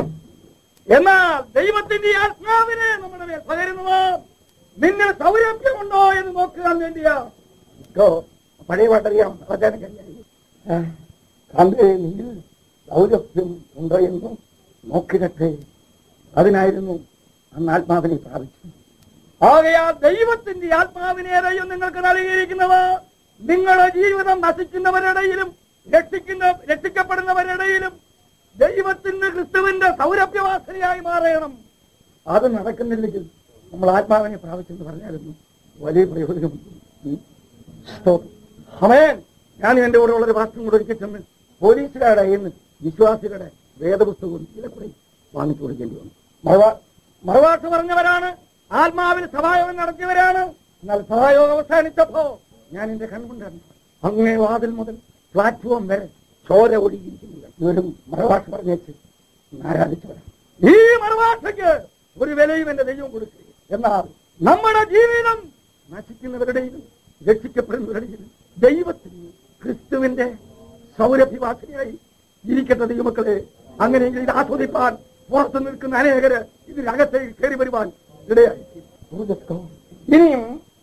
എന്നാൽ ദൈവത്തിന്റെ ഈ ആത്മാവിനെ നമ്മുടെ മേൽ പകരുന്നത് നിന്നിൽ സൗരഭ്യമുണ്ടോ എന്ന് നോക്കാൻ വേണ്ടിയാ ഗോ പഴയ പാട്ടറിയാം അവതാരം കഴിഞ്ഞാൽ കാന്തേ നിന്നിൽ സൗരഭ്യം ഉണ്ടോ എന്നും നോക്കിടട്ടെ അതിനായിരുന്നു അന്ന് ആത്മാവിനെ പ്രാപിച്ചു ആകയാ ദൈവത്തിന്റെ ആത്മാവിനെ ദൈവം നിങ്ങൾക്ക് നൽകിയിരിക്കുന്നത് നിങ്ങളുടെ ജീവിതം നശിക്കുന്നവരുടെയിലും രക്ഷിക്കുന്ന രക്ഷിക്കപ്പെടുന്നവരുടെയിലും ദൈവത്തിന്റെ ക്രിസ്തുവിന്റെ സൗരഭ്യവാസനയായി മാറണം അത് നടക്കുന്നില്ലെങ്കിൽ നമ്മൾ ആത്മാവിനെ പ്രാപിച്ചെന്ന് പറഞ്ഞായിരുന്നു വലിയ പ്രയോജനമുണ്ട് ഉം. സ്തോത്രം. ആമേൻ ഞാൻ എന്റെ കൂടെ ഉള്ളൊരു വാസ്തവം കൂടെ ഒരിക്കൽ ചെന്ന് പോലീസുകാരുടെ കയ്യിൽ നിന്ന് വിശ്വാസികളുടെ വേദപുസ്തകവും ചില കൂടെ വാങ്ങിച്ചു കൊടുക്കേണ്ടി വന്നു മറുവാ- മറുവാക്ക് പറഞ്ഞവരാണ് ആത്മാവിൽ സഭായോഗം നടത്തിയവരാണ് എന്നാൽ സഭായോഗം അവസാനിച്ചപ്പോ ഞാൻ എന്റെ കൺകൊണ്ടാണ് അങ്ങേ വാതിൽ മുതൽ പ്ലാറ്റ്ഫോം വരെ ചോര ഒഴുകിയിരിക്കുന്നില്ല ഇവരും മറുഭാഷ പറഞ്ഞേച്ച് ആരാധിച്ചവരാണ് ഈ മറുഭാഷയ്ക്ക് ഒരു വിലയും എന്റെ ദൈവം കൊടുക്കുക എന്നാൽ നമ്മുടെ ജീവിതം നശിക്കുന്നവരുടെയും രക്ഷിക്കപ്പെടുന്നവരുടെയും ദൈവത്തിന് ക്രിസ്തുവിന്റെ സൗരഭിവാസനയായി ഇരിക്കട്ടെ ദൈവമക്കളെ അങ്ങനെയെങ്കിൽ ഇത് ആസ്വദിപ്പാൻ പുറത്തു നിൽക്കുന്ന അനേകര് ഇതിനകത്തേക്ക് കയറി വരുവാൻ ഇടയായി ഇനിയും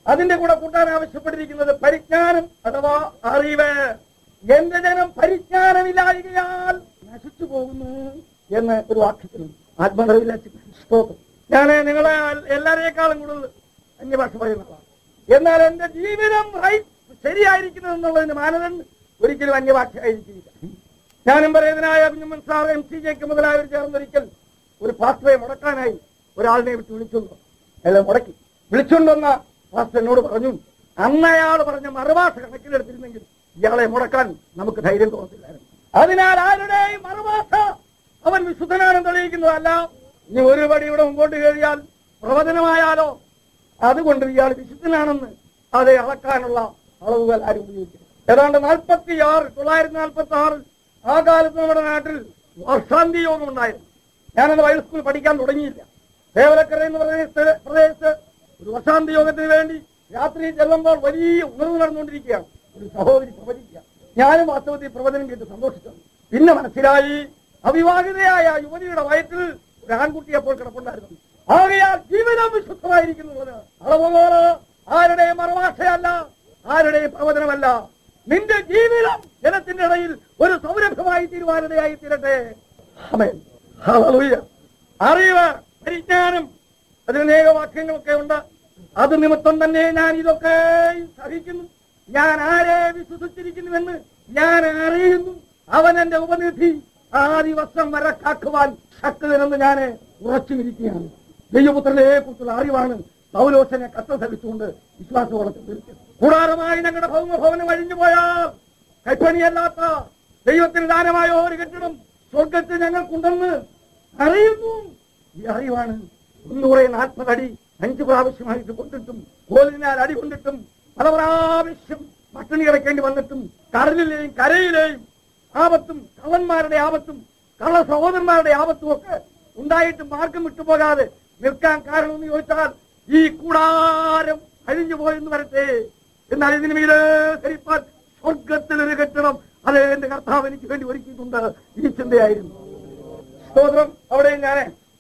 അതിന്റെ കൂടെ കൂട്ടാൻ ആവശ്യപ്പെട്ടിരിക്കുന്നത് പരിജ്ഞാനം അഥവാ അറിവ് എന്റെ ജനം പരിജ്ഞാനമില്ലായകയാൽ നശിച്ചു പോകുന്നു എന്ന് ഒരു വാക്യത്തിലുണ്ട് ആത്മനിറവില്ല സ്തോത്രം ഞാൻ നിങ്ങളെ എല്ലാവരെക്കാളും കൂടുതൽ അന്യഭാഷ പറയുന്ന ആളാണ് എന്നാൽ എന്റെ ജീവിതം റൈറ്റ് ശരിയായിരിക്കുന്നു എന്നുള്ളതിന് മാനദണ്ഡം ഒരിക്കലും അന്യഭാഷ ആയിരിക്കില്ല ഞാനും പറയുന്നതിനായ കുഞ്ഞുമ്മൻ സാർ എം സി ജെക്ക് മുതലായവർ ചേർന്നൊരിക്കൽ ഒരു പാസ്റ്ററെ മുടക്കാനായി ഒരാളിനെ വിട്ട് വിളിച്ചുണ്ടോ അയാളെ മുടക്കി വിളിച്ചുകൊണ്ടുവന്ന പാസ്റ്റർ എന്നോട് പറഞ്ഞു അന്ന് അയാൾ പറഞ്ഞ മറുഭാഷ കണക്കിലെടുത്തിരുന്നെങ്കിൽ ഇയാളെ മുടക്കാൻ നമുക്ക് ധൈര്യം തോന്നത്തില്ലായിരുന്നു അതിനാൽ ആരുടെയും മറുഭാഷ അവൻ വിശുദ്ധനാണെന്ന് തെളിയിക്കുന്നതല്ല ഇനി ഒരു പടി ഇവിടെ മുമ്പോട്ട് കയറിയാൽ പ്രവചനമായാലോ അതുകൊണ്ട് ഇയാൾ വിശുദ്ധനാണെന്ന് അത് അളക്കാനുള്ള അളവുകൾ ആരും ഉപയോഗിക്കുന്നു ഏതാണ്ട് നാൽപ്പത്തി ആറ് തൊള്ളായിരത്തി നാൽപ്പത്തി ആറിൽ ആ കാലത്ത് നമ്മുടെ നാട്ടിൽ വർഷാന്തി യോഗം ഉണ്ടായിരുന്നു ഞാനത് വയൽ സ്കൂൾ പഠിക്കാൻ തുടങ്ങിയില്ല ദേവലക്കര എന്ന് പ്രദേശത്ത് പ്രദേശത്ത് ഒരു വർഷാന്തി യോഗത്തിന് വേണ്ടി രാത്രി ചെല്ലുമ്പോൾ വലിയ ഉണർവ് നടന്നുകൊണ്ടിരിക്കുകയാണ് ഒരു സഹോദരി പ്രവചിക്കുക ഞാനും വാസ്തവത്തിൽ പ്രവചനം കേട്ട് സന്തോഷിച്ചു പിന്നെ മനസ്സിലായി അവിവാഹിതയായ ആ യുവതിയുടെ വയറ്റിൽ ഒരു ആൺകുട്ടി അപ്പോൾ കിടപ്പുണ്ടായിരുന്നു ആകയാൽ ജീവിതം വിശുദ്ധമായിരിക്കുന്നത് അളവുകോറ് ആരുടെയും മറുഭാഷയല്ല ആരുടെയും പ്രവചനമല്ല നിന്റെ ജീവിതം ജനത്തിന്റെ ഇടയിൽ ഒരു സൗരഭ്യമായി തീരുമാനതയായി തീരട്ടെ ആമേൻ. ഹല്ലേലൂയ. അറിവ് പരിജ്ഞാനം അതിന് അനേക വാക്യങ്ങളൊക്കെ ഉണ്ട് അത് നിമിത്തം തന്നെ ഞാൻ ഇതൊക്കെ സഹിക്കുന്നു ഞാൻ ആരെ വിശ്വസിച്ചിരിക്കുന്നുവെന്ന് ഞാൻ അറിയുന്നു അവൻ എന്റെ ഉപനിധി ആ ദിവസം വരെ കാക്കുവാൻ ശക്തനെന്ന് ഞാൻ ഉറച്ചുമിരിക്കുകയാണ് ദൈവപുത്രനെ കുറിച്ചുള്ള അറിവാണ് പൗലോസനെ കത്ത സഹിച്ചുകൊണ്ട് വിശ്വാസവോളത്തിൽ തീർച്ചത് കൂടാരമായി ഞങ്ങളുടെ ഭൗമഭവനം അഴിഞ്ഞു പോയാൽ കൈപ്പണിയല്ലാത്ത ദൈവത്തിന് ദാനമായ ഒരു കെട്ടിടം സ്വർഗത്തിൽ ഞങ്ങൾക്കുണ്ടെന്ന് അറിയുന്നു ഈ അറിവാണ് ഒന്നുകൂടെ നാൽപ്പതടി അഞ്ചു പ്രാവശ്യമായിട്ട് കൊണ്ടിട്ടും കോലിനാൽ അടി കൊണ്ടിട്ടും പല പ്രാവശ്യം പട്ടിണി കിടക്കേണ്ടി വന്നിട്ടും കടലിലെയും കരയിലെയും ആപത്തും കള്ളന്മാരുടെ ആപത്തും കള്ള സഹോദരന്മാരുടെ ആപത്തും ഒക്കെ ഉണ്ടായിട്ട് മാർഗം വിട്ടുപോകാതെ നിൽക്കാൻ കാരണം എന്ന് ചോദിച്ചാൽ ഈ കൂടാരം അഴിഞ്ഞു പോയെന്ന് വരട്ടെ എന്നാൽ ഇതിന് മീതെ ധരിപ്പാൻ സ്വർഗത്തിലൊരു കെട്ടിടം അത് എന്റെ കർത്താവ് എനിക്ക് വേണ്ടി ഒരുക്കിയിട്ടുണ്ട് ഈ ചിന്തയായിരുന്നു സ്തോത്രം അവിടെ ഞാൻ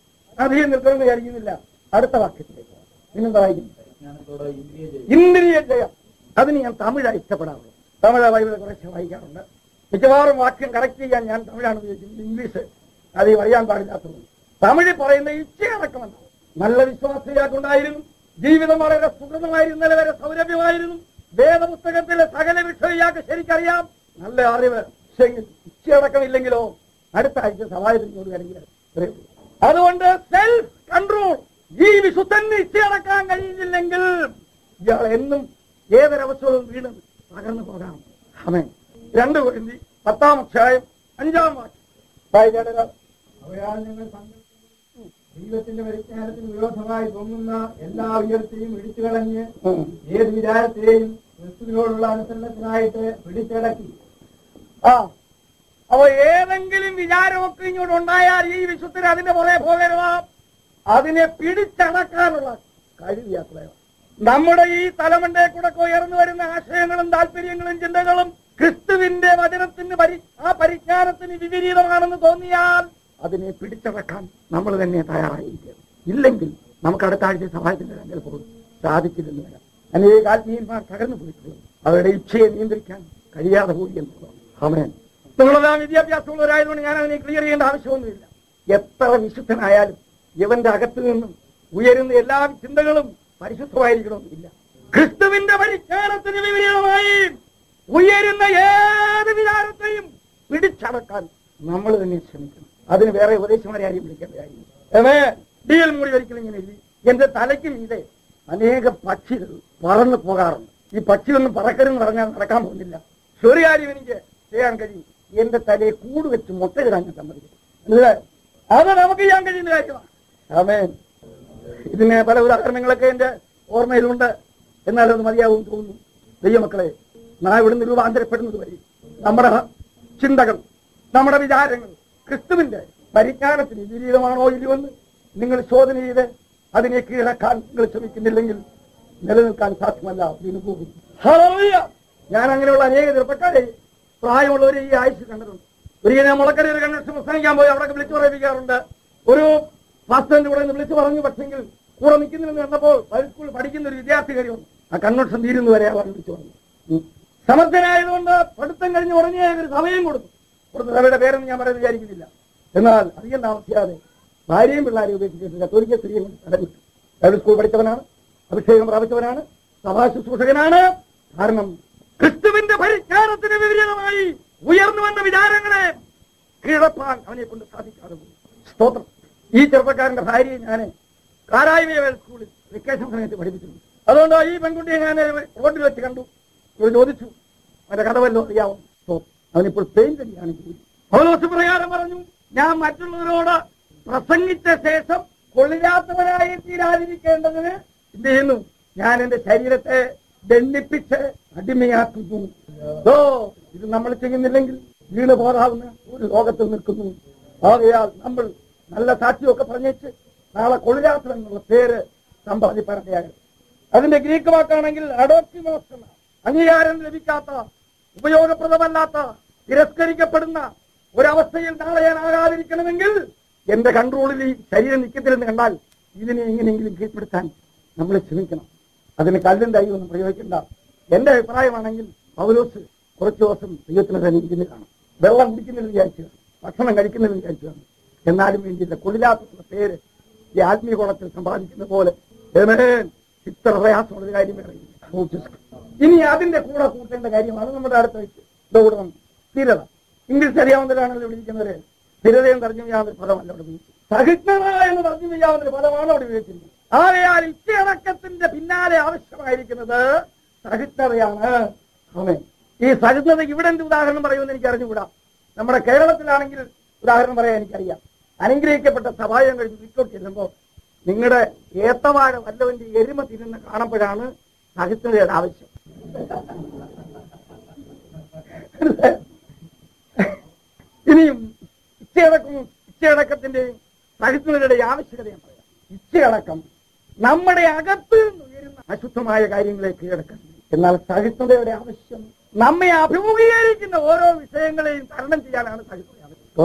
അധികം നിൽക്കണമെന്ന് വിചാരിക്കുന്നില്ല അടുത്ത വാക്യത്തിലേക്ക് പിന്നെന്താ വായിക്കുന്നത് ജ്ഞാനത്തോടെ ഇന്ദ്രിയ ജയം ഇന്ദ്രിയ ജയം അതിന് ഞാൻ തമിഴാണ് ഇഷ്ടപ്പെടാറുള്ളത് തമിഴ് ബൈബിളെ കുറച്ച് വായിക്കാറുണ്ട് മിക്കവാറും വാക്യം കറക്റ്റ് ചെയ്യാൻ ഞാൻ തമിഴാണ് ഉപയോഗിക്കുന്നത് ഇംഗ്ലീഷ് അത് അറിയാൻ പാടില്ലാത്തത് തമിഴിൽ പറയുന്ന ഇച്ഛയടക്കമല്ല നല്ല വിശ്വാസിയാക്കുണ്ടായിരുന്നു ജീവിതം വളരെ സുഹൃതമായിരുന്നതിന് വരെ സൗരഭ്യമായിരുന്നു വേദപുസ്തകത്തിലെ സകല വിഷയം ഇയാൾക്ക് ശരിക്കറിയാം നല്ല അറിവ് പക്ഷേ ഇച്ഛയടക്കമില്ലെങ്കിലോ അടുത്ത ആഴ്ച സഹായത്തിനോട് വരെങ്കിൽ അതുകൊണ്ട് സെൽഫ് കൺട്രോൾ ഈ വിശുദ്ധന് ഇച്ഛയടക്കാൻ കഴിയുന്നില്ലെങ്കിൽ ഇയാൾ എന്നും ഏതൊരവസരവും വീണ് തകർന്നു പോകാം അമേ രണ്ട് കൊരിന്തി പത്താം അധ്യായം അഞ്ചാം വാക്യം വായിക്കേണ്ടത് അവയാൽ ഞങ്ങൾ സങ്കല്പിക്കുന്നു ദൈവത്തിന്റെ പരിജ്ഞാനത്തിന് വിരോധമായി പൊങ്ങുന്ന എല്ലാ ഉയർച്ചയും ഇടിച്ചു കളഞ്ഞ് ഏത് വിചാരത്തെയും ക്രിസ്തുവിനോടുള്ള അനുസരണത്തിനായിട്ട് പിടിച്ചടക്കി ആ അപ്പൊ ഏതെങ്കിലും വിചാരമൊക്കെ ഇങ്ങോട്ട് ഉണ്ടായാൽ ഈ വിശുദ്ധന് അതിന്റെ പുറകെ പോകരുത് അതിനെ പിടിച്ചടക്കാനുള്ള കഴിവിയാത്രയാണ് നമ്മുടെ ഈ തലമുണ്ടയെ കൂടെ ഉയർന്നു വരുന്ന ആശയങ്ങളും താല്പര്യങ്ങളും ചിന്തകളും ക്രിസ്തുവിന്റെ വചനത്തിന് പരി ആ പരിജ്ഞാനത്തിന് വിപരീതമാണെന്ന് തോന്നിയാൽ അതിനെ പിടിച്ചടക്കാൻ നമ്മൾ തന്നെ തയ്യാറായിരിക്കണം ഇല്ലെങ്കിൽ നമുക്ക് അടുത്ത ആഴ്ച സഹായത്തിന്റെ രംഗൽ പോകും സാധിച്ചില്ലെന്ന് വരാം അനേക ആത്മീയന്മാർ തകർന്നു പോയിട്ടുള്ളത് അവരുടെ ഇച്ഛയെ നിയന്ത്രിക്കാൻ കഴിയാതെ പോയി എന്നുള്ളതാണ് ആമേൻ നിങ്ങളെല്ലാം വിദ്യാഭ്യാസമുള്ളവരായതുകൊണ്ട് ഞാൻ അതിനെ ക്ലിയർ ചെയ്യേണ്ട ആവശ്യമൊന്നുമില്ല എത്ര വിശുദ്ധനായാലും ഇവന്റെ അകത്തു നിന്നും ഉയരുന്ന എല്ലാ ചിന്തകളും പരിശുദ്ധമായിരിക്കണമെന്നില്ല ക്രിസ്തുവിന്റെ പരിജ്ഞാനത്തിന് വിപരീതമായി ഉയരുന്ന ഏത് വിചാരത്തെയും പിടിച്ചടക്കാൻ നമ്മൾ തന്നെ ശ്രമിക്കണം അതിന് വേറെ ഉപദേശമാരെ ആരെയും വിളിക്കേണ്ട കാര്യമില്ല ഡിയൽ മൂടി ഒരിക്കലും ഇങ്ങനെ എഴുതി എന്റെ തലയ്ക്ക് മീതെ അനേക പക്ഷികൾ പറന്നു പോകാറുണ്ട് ഈ പക്ഷിയൊന്നും പറക്കരുന്ന് പറഞ്ഞാൽ നടക്കാൻ പോകുന്നില്ല പക്ഷെ ഒരു കാര്യം എനിക്ക് ചെയ്യാൻ കഴിയും എന്റെ തലയെ കൂട് വെച്ച് മുട്ടയിടാൻ ഞാൻ സമ്മതിക്കും മനസ്സിലായോ? അത് നമുക്ക് ചെയ്യാൻ കഴിയുന്ന കാര്യമാണ് ആമേൻ ഇതിന് പല ഉദാഹരണങ്ങളൊക്കെ എന്റെ ഓർമ്മയിലുണ്ട് എന്നാലും അത് മതിയാവും തോന്നുന്നു ദൈവമക്കളെ നാം ഇവിടുന്ന് രൂപാന്തരപ്പെടുന്നത് വഴി നമ്മുടെ ചിന്തകൾ നമ്മുടെ വിചാരങ്ങൾ ക്രിസ്തുവിന്റെ പരിജ്ഞാനത്തിന് വിപരീതമാണോ ഇല്ലയോന്ന് നിങ്ങൾ ശോധന ചെയ്ത് അതിനെ കീഴടക്കാൻ നിങ്ങൾ ശ്രമിക്കുന്നില്ലെങ്കിൽ നിലനിൽക്കാൻ സാധ്യമല്ല വീണ് പോകും ഹല്ലേലൂയ. ഞാൻ അങ്ങനെയുള്ള അനേക ചെറുപ്പക്കാരെ പ്രായമുള്ളവരെ ഈ ആയുസ് കണ്ടിട്ടുണ്ട് ഒരിക്കലും ഞാൻ മുളക്കര ഒരു കൺവെൻഷൻ പ്രസംഗിക്കാൻ പോയി അവിടെ വിളിച്ചു പറയിപ്പിക്കാറുണ്ട് ഒരു ഫാസ്റ്ററിന്റെ കൂടെ ഒന്ന് വിളിച്ചു പറഞ്ഞു പക്ഷെങ്കിൽ കൂടെ നിൽക്കുന്നില്ലെന്ന് കണ്ടപ്പോൾ ഹൈസ്കൂളിൽ പഠിക്കുന്ന ഒരു വിദ്യാർത്ഥി കയറി വന്നു ആ കൺവെൻഷൻ തീരുന്നു വരെ അവർ വിളിച്ചു പറഞ്ഞു ഉം. സമർത്ഥനായതുകൊണ്ട് പഠിത്തം കഴിഞ്ഞ് ഉടനെ ഒരു സമയം കൊടുത്തു കൊടുത്ത സഭയുടെ പേരൊന്നും ഞാൻ പറയാൻ വിചാരിക്കുന്നില്ല എന്നാൽ അധികം താമസിയാതെ ഭാര്യയും പിള്ളേരെയും ഉപേക്ഷിച്ചിട്ട് കത്തോലിക്ക സ്ത്രീയെ കൊണ്ട് തടവിട്ടു ബൈബിൾ സ്കൂൾ പഠിച്ചവനാണ് അഭിഷേകം പ്രാപിച്ചവനാണ് സഭാ ശുശ്രൂഷകനാണ് കാരണം ക്രിസ്തുവിന്റെ പരിജ്ഞാനത്തിന് വിപരീതമായി ഉയർന്നു വന്ന വിചാരങ്ങളെ കീഴപ്പാൻ അവനെ കൊണ്ട് സാധിക്കാതെ പോയി സ്തോത്രം ഈ ചെറുപ്പക്കാരന്റെ ഭാര്യയെ ഞാൻ കാരായ്മയ സ്കൂളിൽ വെക്കേഷൻ സമയത്ത് പഠിപ്പിച്ചിട്ടുണ്ട് അതുകൊണ്ട് ഈ പെൺകുട്ടിയെ ഞാൻ റോഡിൽ വെച്ച് കണ്ടു ഇവർ ചോദിച്ചു അവന്റെ കഥ വല്ലോ അറിയാവോ സ്തോത്രം അവനിപ്പോൾ പെയിന്റ് അടിയാണ് ജോലി പൗലോസ് പ്രകാരം പറഞ്ഞു ഞാൻ മറ്റുള്ളവരോട് പ്രസംഗിച്ച ശേഷം കൊള്ളിരാത്തവനായി തീരാതിരിക്കേണ്ടതിന് എന്ത് ചെയ്യുന്നു ഞാൻ എന്റെ ശരീരത്തെ ദണ്ഡിപ്പിച്ച് അടിമയാക്കുന്നു ഓ ഇത് നമ്മൾ ചെയ്യുന്നില്ലെങ്കിൽ വീണ് പോകാവുന്ന ഒരു ലോകത്തിൽ നിൽക്കുന്നു ആകയാൽ നമ്മൾ നല്ല സാക്ഷിയൊക്കെ പറഞ്ഞേച്ച് നാളെ കൊള്ളിരാത്തവൻ എന്നുള്ള പേര് സമ്പാദിപ്പാനിടയാകരുത് അതിന്റെ ഗ്രീക്ക് വാക്കാണെങ്കിൽ അഡോപ്റ്റിമോസ് എന്ന അംഗീകാരം ലഭിക്കാത്ത ഉപയോഗപ്രദമല്ലാത്ത തിരസ്കരിക്കപ്പെടുന്ന ഒരവസ്ഥയിൽ നാളെ ഞാൻ ആകാതിരിക്കണമെങ്കിൽ എന്റെ കൺട്രോളിൽ ഈ ശരീരം നിൽക്കത്തില്ലെന്ന് കണ്ടാൽ ഇതിനെ എങ്ങനെയെങ്കിലും കീഴ്പ്പെടുത്താൻ നമ്മൾ ശ്രമിക്കണം അതിന് കല്ലും തൈ ഒന്നും പ്രയോഗിക്കണ്ട എന്റെ അഭിപ്രായമാണെങ്കിൽ പൗലോസ് കുറച്ചു ദിവസം ദൈവത്തിന് തന്നെ ഇരിക്കുന്നതാണ് വെള്ളം കുടിക്കുന്നില്ലെന്ന് വിചാരിച്ചു ഭക്ഷണം കഴിക്കുന്നില്ലെന്ന് വിചാരിച്ചു എന്നാലും വേണ്ടിയില്ല കൊള്ളില്ലാത്ത പേര് ഈ ആത്മീയ കുളത്തിൽ സമ്പാദിക്കുന്ന പോലെ ഏമേൻ, ഇത്ര പ്രയാസമുള്ള കാര്യം വേറെ ഇല്ല. ഓ, just- ഇനി അതിന്റെ കൂടെ കൂട്ടേണ്ട കാര്യമാണ് നമ്മുടെ അടുത്ത വെച്ച് ദൗഡം സ്ഥിരത ഇംഗ്ലീഷ് അറിയാവുന്നവരാണല്ലോ വിളിക്കുന്നവര് സ്ഥിരതയും തർജ്ജമ ചെയ്യാവുന്ന ഒരു പദമല്ല അവിടെ ഉപയോഗിച്ചത് സഹിഷ്ണുത എന്ന് തർജ്ജമ ചെയ്യാവുന്ന ഒരു പദമാണ് അവിടെ ഉപയോഗിച്ചിരുന്നത് ആകയാൽ ഇച്ചയടക്കത്തിന്റെ പിന്നാലെ ആവശ്യമായിരിക്കുന്നത് സഹിഷ്ണുതയാണ് ആമേ ഈ സഹിഷ്ണുതയ്ക്ക് ഇവിടെ എന്ത് ഉദാഹരണം പറയുമെന്ന് എനിക്ക് അറിഞ്ഞുകൂടാ നമ്മുടെ കേരളത്തിലാണെങ്കിൽ ഉദാഹരണം പറയാൻ എനിക്കറിയാം അനുഗ്രഹിക്കപ്പെട്ട സഭായം കഴിഞ്ഞ് വീട്ടിലോട്ട് ചെല്ലുമ്പോ നിങ്ങളുടെ ഏത്തവാഴ വല്ലവന്റെ എരുമ തിരുന്ന് കാണുമ്പോഴാണ് സഹിഷ്ണുതയുടെ ആവശ്യം ഇനിയും ഇച്ചയടക്കവും ഇച്ചയടക്കത്തിന്റെയും സഹിഷ്ണുതയുടെ ആവശ്യകതയും പറയാം ഇച്ചയടക്കം നമ്മുടെ അകത്ത് നിന്ന് ഉയരുന്ന അശുദ്ധമായ കാര്യങ്ങളെ കീഴടക്കാൻ എന്നാൽ സഹിഷ്ണുതയുടെ ആവശ്യം നമ്മെ അഭിമുഖീകരിക്കുന്ന ഓരോ വിഷയങ്ങളെയും തരണം ചെയ്യാനാണ് സഹിഷ്ണുത ആവശ്യം ഓ,